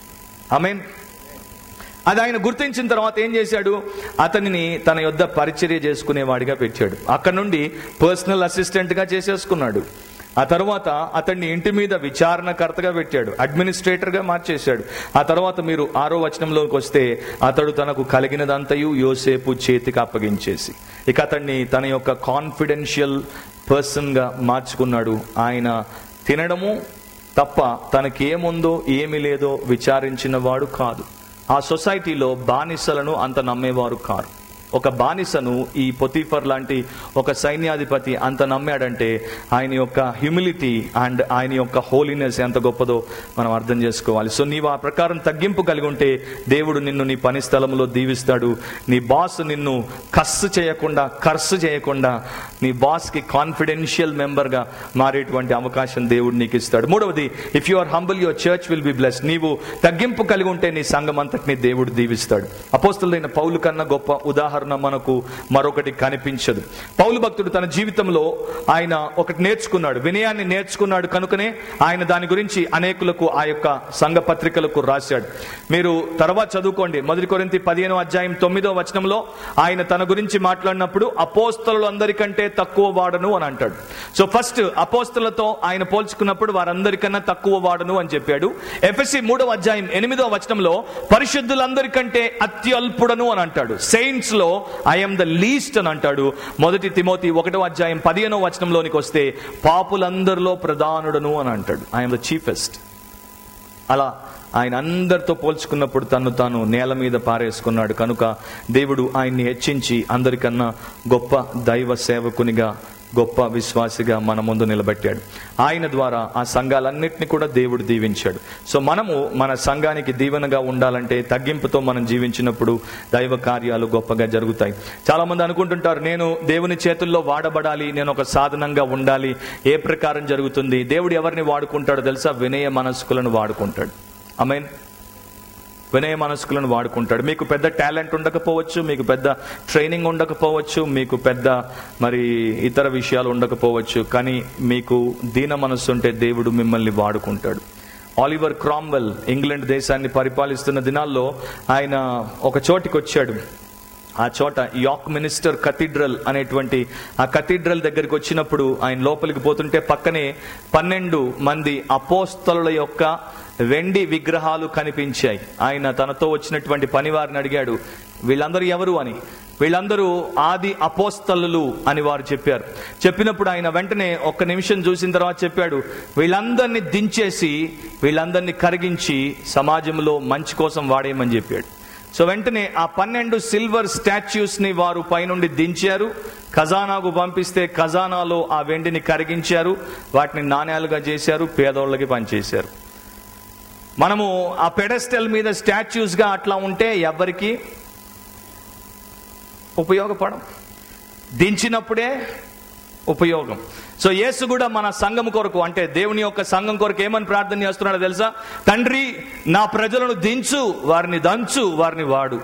ఐ మీన్ అది ఆయన గుర్తించిన తర్వాత ఏం చేశాడు అతనిని తన యొద్ద పరిచర్య చేసుకునేవాడిగా పెట్టాడు అక్కడ నుండి పర్సనల్ అసిస్టెంట్ గా చేసేసుకున్నాడు ఆ తర్వాత అతన్ని ఇంటి మీద విచారణకర్తగా పెట్టాడు అడ్మినిస్ట్రేటర్ గా మార్చేశాడు ఆ తర్వాత మీరు ఆరో వచనంలోకి వస్తే అతడు తనకు కలిగినదంతయు యోసేపు చేతికి అప్పగించేసి ఇక అతన్ని తన యొక్క కాన్ఫిడెన్షియల్ పర్సన్ గా మార్చుకున్నాడు ఆయన తినడము తప్ప తనకేముందో ఏమి లేదో విచారించిన వాడు కాదు ఆ సొసైటీలో బానిసలను అంత నమ్మేవారు కారు ఒక బానిసను ఈ పొతిఫర్ లాంటి ఒక సైన్యాధిపతి అంత నమ్మాడంటే ఆయన యొక్క హ్యూమిలిటీ అండ్ ఆయన యొక్క హోలీనెస్ ఎంత గొప్పదో మనం అర్థం చేసుకోవాలి సో నీవు ఆ ప్రకారం తగ్గింపు కలిగి ఉంటే దేవుడు నిన్ను నీ పని స్థలంలో దీవిస్తాడు నీ బాస్ నిన్ను కస్సు చేయకుండా కర్సు చేయకుండా నీ బాస్కి కాన్ఫిడెన్షియల్ మెంబర్గా మారేటువంటి అవకాశం దేవుడు నీకు ఇస్తాడు మూడవది if you are humble your church will be bless నీవు తగ్గింపు కలిగి ఉంటే నీ సంఘం అంతటిని దేవుడు దీవిస్తాడు అపోస్తులైన పౌలు కన్నా గొప్ప ఉదాహరణ మనకు మరొకటి కనిపించదు పౌలు భక్తుడు తన జీవితంలో ఆయన ఒకటి నేర్చుకున్నాడు వినయాన్ని నేర్చుకున్నాడు కనుకనే ఆయన దాని గురించి అనేకులకు ఆ యొక్క సంఘ పత్రికలకు రాశాడు మీరు తర్వాత చదువుకోండి మొదటి కొరింతి పదిహేను అధ్యాయం తొమ్మిదో వచనంలో ఆయన తన గురించి మాట్లాడినప్పుడు అపోస్తలు అందరికంటే తక్కువ వాడను అని అంటాడు సో ఫస్ట్ అపోస్తలతో ఆయన పోల్చుకున్నప్పుడు వారందరికన్నా తక్కువ వాడను అని చెప్పాడు ఎఫ్ఎస్సి మూడవ అధ్యాయం ఎనిమిదో వచనంలో పరిశుద్ధులందరికంటే అత్యల్పుడను అని అంటాడు సెయింట్స్ లో ఐఎమ్ ద లీస్ట్ అని అంటాడు మొదటి తిమోతి ఒకటో అధ్యాయం పదిహేనో వచనంలోనికి వస్తే పాపులందరిలో ప్రధానుడను అని అంటాడు ఐఎమ్ ద చీఫెస్ట్ అలా ఆయన అందరితో పోల్చుకున్నప్పుడు తను తాను నేల మీద పారేసుకున్నాడు కనుక దేవుడు ఆయన్ని హెచ్చించి అందరికన్నా గొప్ప దైవ సేవకునిగా గొప్ప విశ్వాసిగా మన ముందు నిలబెట్టాడు ఆయన ద్వారా ఆ సంఘాలన్నింటినీ కూడా దేవుడు దీవించాడు సో మనము మన సంఘానికి దీవెనగా ఉండాలంటే తగ్గింపుతో మనం జీవించినప్పుడు దైవ కార్యాలు గొప్పగా జరుగుతాయి చాలా మంది అనుకుంటుంటారు నేను దేవుని చేతుల్లో వాడబడాలి నేను ఒక సాధనంగా ఉండాలి ఏ ప్రకారం జరుగుతుంది దేవుడు ఎవరిని వాడుకుంటాడో తెలుసా వినయ మనస్కులను వాడుకుంటాడు ఐ మీన్ వినయ మనస్కులను వాడుకుంటాడు మీకు పెద్ద టాలెంట్ ఉండకపోవచ్చు మీకు పెద్ద ట్రైనింగ్ ఉండకపోవచ్చు మీకు పెద్ద మరి ఇతర విషయాలు ఉండకపోవచ్చు కానీ మీకు దీన మనస్సు ఉంటే దేవుడు మిమ్మల్ని వాడుకుంటాడు ఆలివర్ క్రామ్వెల్ ఇంగ్లాండ్ దేశాన్ని పరిపాలిస్తున్న దినాల్లో ఆయన ఒక చోటికి వచ్చాడు ఆ చోట యాక్ మినిస్టర్ కథీడ్రల్ అనేటువంటి ఆ కథీడ్రల్ దగ్గరికి వచ్చినప్పుడు ఆయన లోపలికి పోతుంటే పక్కనే పన్నెండు మంది అపోస్తలుల యొక్క వెండి విగ్రహాలు కనిపించాయి ఆయన తనతో వచ్చినటువంటి పనివారిని అడిగాడు వీళ్ళందరూ ఎవరు అని వీళ్ళందరూ ఆది అపోస్తలు అని వారు చెప్పారు చెప్పినప్పుడు ఆయన వెంటనే ఒక్క నిమిషం చూసిన తర్వాత చెప్పాడు వీళ్ళందరినీ దించేసి వీళ్ళందరినీ కరిగించి సమాజంలో మంచి కోసం వాడేయమని చెప్పాడు సో వెంటనే ఆ పన్నెండు సిల్వర్ స్టాచ్యూస్ ని వారు పైనుండి దించారు ఖజానాకు పంపిస్తే ఖజానాలో ఆ వెండిని కరిగించారు వాటిని నాణ్యాలుగా చేశారు పేదోళ్ళకి పనిచేశారు మనము ఆ పెడస్టల్ మీద స్టాచ్యూస్ గా అట్లా ఉంటే ఎవరికి ఉపయోగపడం దించినప్పుడే ఉపయోగం సో యేసు కూడా మన సంఘం కొరకు అంటే దేవుని యొక్క సంఘం కొరకు ఏమని ప్రార్థన చేస్తున్నాడో తెలుసా తండ్రి నా ప్రజలను దించు వారిని దంచు వారిని వాడు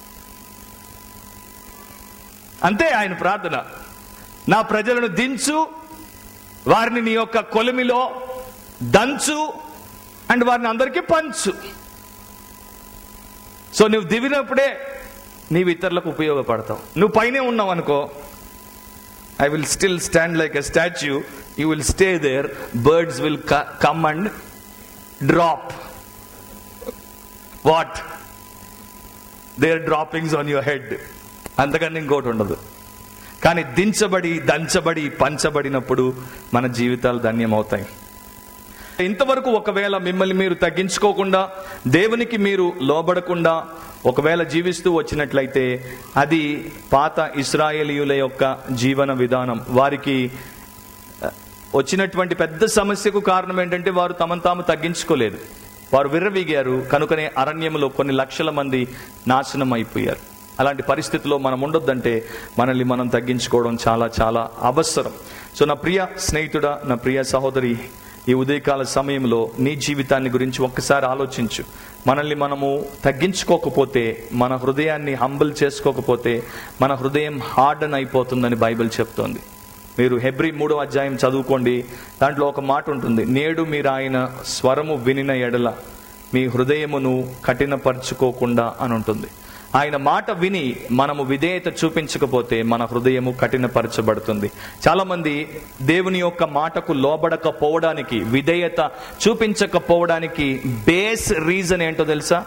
అంతే ఆయన ప్రార్థన నా ప్రజలను దించు వారిని నీ యొక్క కొలిమిలో దంచు అండ్ వారిని అందరికీ పంచు సో నువ్వు దివినప్పుడే నీవు ఇతరులకు ఉపయోగపడతావు నువ్వు పైనే ఉన్నావు అనుకో I will still stand like a statue you will stay there birds will come and drop what their droppings on your head అంతకన్నా ఇంకోటి ఉండదు కానీ దించబడి దంచబడి పంచబడినప్పుడు మన జీవితాలు ధన్యమవుతాయి ఇంతవరకు ఒకవేళ మిమ్మల్ని మీరు తగ్గించుకోకుండా దేవునికి మీరు లోబడకుండా ఒకవేళ జీవిస్తూ వచ్చినట్లయితే అది పాత ఇస్రాయేలీయుల యొక్క జీవన విధానం వారికి ఆ, వచ్చినటువంటి పెద్ద సమస్యకు కారణం ఏంటంటే వారు తమను తాము తగ్గించుకోలేదు వారు విర్రవీగారు కనుకనే అరణ్యంలో కొన్ని లక్షల మంది నాశనం అయిపోయారు అలాంటి పరిస్థితిలో మనం ఉండొద్దంటే మనల్ని మనం తగ్గించుకోవడం చాలా చాలా అవసరం సో నా ప్రియ స్నేహితుడా నా ప్రియ సహోదరి ఈ ఉదయకాల సమయంలో నీ జీవితాన్ని గురించి ఒక్కసారి ఆలోచించు మనల్ని మనము తగ్గించుకోకపోతే మన హృదయాన్ని హంబుల్ చేసుకోకపోతే మన హృదయం హార్డన్ అయిపోతుందని బైబిల్ చెప్తోంది మీరు హెబ్రి మూడో అధ్యాయం చదువుకోండి దాంట్లో ఒక మాట ఉంటుంది నేడు మీరు ఆయన స్వరము వినిన ఎడల మీ హృదయమును కఠినపరచుకోకుండా అని ఉంటుంది ఆయన మాట విని మనము విధేయత చూపించకపోతే మన హృదయము కఠినపరచబడుతుంది చాలా మంది దేవుని యొక్క మాటకు లోబడకపోవడానికి విధేయత చూపించకపోవడానికి బేస్ రీజన్ ఏంటో తెలుసా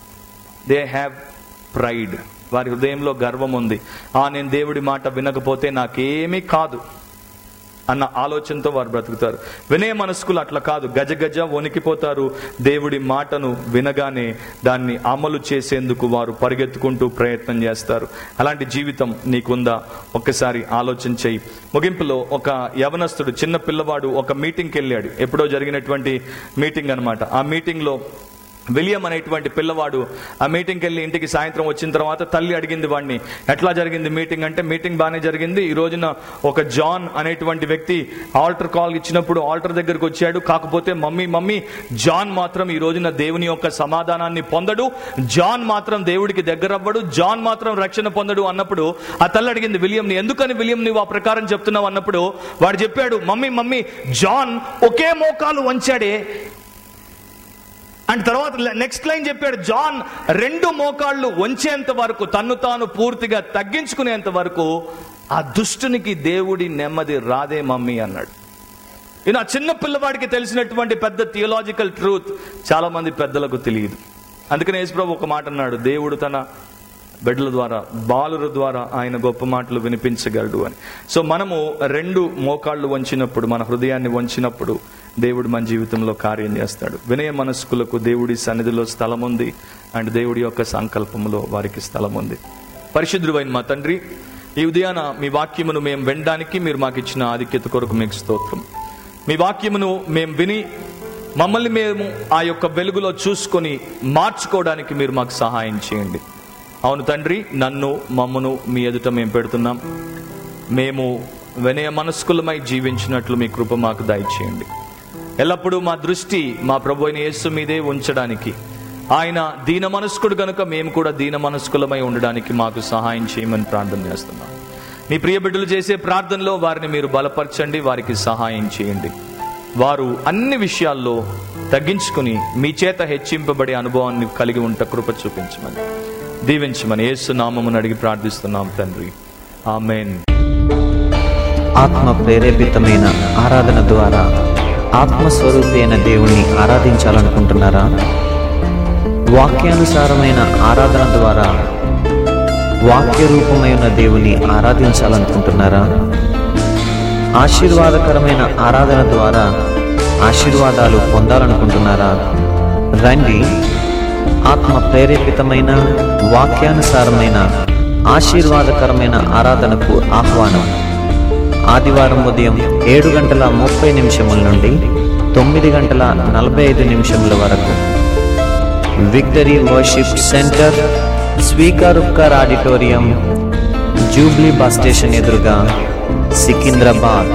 దే హ్యావ్ ప్రైడ్ వారి హృదయంలో గర్వం ఉంది ఆ నేను దేవుడి మాట వినకపోతే నాకేమీ కాదు అన్న ఆలోచనతో వారు బ్రతుకుతారు వినయ మనస్కులు అట్లా కాదు గజ గజ వణికిపోతారు దేవుడి మాటను వినగానే దాన్ని అమలు చేసేందుకు వారు పరిగెత్తుకుంటూ ప్రయత్నం చేస్తారు అలాంటి జీవితం నీకుందా ఒక్కసారి ఆలోచన చెయ్యి ముగింపులో ఒక యవనస్తుడు చిన్న పిల్లవాడు ఒక మీటింగ్కి వెళ్ళాడు ఎప్పుడో జరిగినటువంటి మీటింగ్ అన్నమాట ఆ మీటింగ్లో విలియం అనేటువంటి పిల్లవాడు ఆ మీటింగ్కి వెళ్ళి ఇంటికి సాయంత్రం వచ్చిన తర్వాత తల్లి అడిగింది వాడిని ఎట్లా జరిగింది మీటింగ్ అంటే మీటింగ్ బాగానే జరిగింది ఈ రోజున ఒక జాన్ అనేటువంటి వ్యక్తి ఆల్టర్ కాల్ ఇచ్చినప్పుడు ఆల్టర్ దగ్గరికి వచ్చాడు కాకపోతే మమ్మీ మమ్మీ జాన్ మాత్రం ఈ రోజున దేవుని యొక్క సమాధానాన్ని పొందడు జాన్ మాత్రం దేవుడికి దగ్గర అవ్వడు జాన్ మాత్రం రక్షణ పొందడు అన్నప్పుడు ఆ తల్లి అడిగింది విలియంని ఎందుకని విలియం నువ్వు ఆ ప్రకారం చెప్తున్నావు అన్నప్పుడు వాడు చెప్పాడు మమ్మీ మమ్మీ జాన్ ఒకే మోకాలు వంచాడే అండ్ తర్వాత నెక్స్ట్ లైన్ చెప్పాడు జాన్ రెండు మోకాళ్ళు వంచేంత వరకు తన్ను తాను పూర్తిగా తగ్గించుకునేంత వరకు ఆ దుష్టునికి దేవుడి నెమ్మది రాదే మమ్మీ అన్నాడు ఈయన ఆ చిన్న పిల్లవాడికి తెలిసినటువంటి పెద్ద థియలాజికల్ ట్రూత్ చాలా మంది పెద్దలకు తెలియదు అందుకని యేసుప్రభు ఒక మాట అన్నాడు దేవుడు తన బిడ్డల ద్వారా బాలుర ద్వారా ఆయన గొప్ప మాటలు వినిపించగలడు అని సో మనము రెండు మోకాళ్ళు వంచినప్పుడు మన హృదయాన్ని వంచినప్పుడు దేవుడు మన జీవితంలో కార్యం చేస్తాడు వినయ మనస్కులకు దేవుడి సన్నిధిలో స్థలం ఉంది అండ్ దేవుడి యొక్క సంకల్పంలో వారికి స్థలం ఉంది పరిశుద్ధుడైన మా తండ్రి ఈ ఉదయాన మీ వాక్యమును మేము వినడానికి మీరు మాకు ఇచ్చిన ఆధిక్యత కొరకు మీకు స్తోత్రం మీ వాక్యమును మేము విని మమ్మల్ని మేము ఆ యొక్క వెలుగులో చూసుకొని మార్చుకోవడానికి మీరు మాకు సహాయం చేయండి అవును తండ్రి నన్ను మమ్మను మీ ఎదుట మేము పెడుతున్నాం మేము వినయ మనస్కులమై జీవించినట్లు మీ కృప మాకు దయచేయండి ఎల్లప్పుడూ మా దృష్టి మా ప్రభు అయిన యేసు మీదే ఉంచడానికి ఆయన దీన మనస్కుడు గనుక మేము కూడా దీన మనస్కులమై ఉండడానికి మాకు సహాయం చేయమని ప్రార్థన చేస్తున్నాం మీ ప్రియ బిడ్డలు చేసే ప్రార్థనలో వారిని మీరు బలపరచండి వారికి సహాయం చేయండి వారు అన్ని విషయాల్లో తగ్గించుకుని మీ చేత హెచ్చింపబడే అనుభవాన్ని కలిగి ఉంట కృప చూపించమని దీవించమని యేసు నామమును అడిగి ప్రార్థిస్తున్నాం తండ్రి ఆమెన్ ఆత్మ ప్రేరేపితమైన ఆరాధన ద్వారా ఆత్మస్వరూపి అయిన దేవుణ్ణి ఆరాధించాలనుకుంటున్నారా వాక్యానుసారమైన ఆరాధన ద్వారా వాక్య రూపమైన దేవుని ఆరాధించాలనుకుంటున్నారా ఆశీర్వాదకరమైన ఆరాధన ద్వారా ఆశీర్వాదాలు పొందాలనుకుంటున్నారా రండి ఆత్మ ప్రేరేపితమైన వాక్యానుసారమైన ఆశీర్వాదకరమైన ఆరాధనకు ఆహ్వానం ఆదివారం ఉదయం ఏడు గంటల ముప్పై నిమిషముల నుండి తొమ్మిది గంటల నలభై ఐదు నిమిషముల వరకు విక్టరీ వర్షిప్ సెంటర్ స్వీకారుక్కర్ ఆడిటోరియం జూబ్లీ బస్ స్టేషన్ ఎదురుగా సికింద్రాబాద్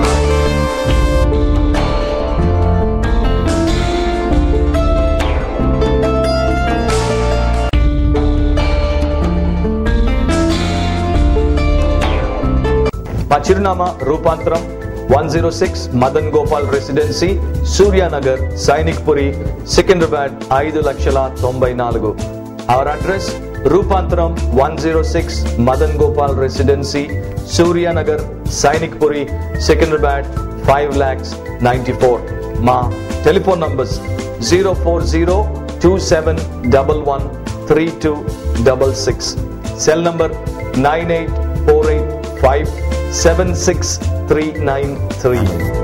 మా చిరునామా రూపాంతరం one zero six Madan Gopal Residency Suryanagar Sainikpuri Secunderabad ఐదు లక్షల తొంభై నాలుగు అవర్ అడ్రస్ రూపాంతరం one zero six Madan Gopal Residency Suryanagar Sainikpuri Secunderabad five lakhs ninety four మా telephone numbers zero four zero two seven double one three two double six cell number nine eight four eight five seven six three nine three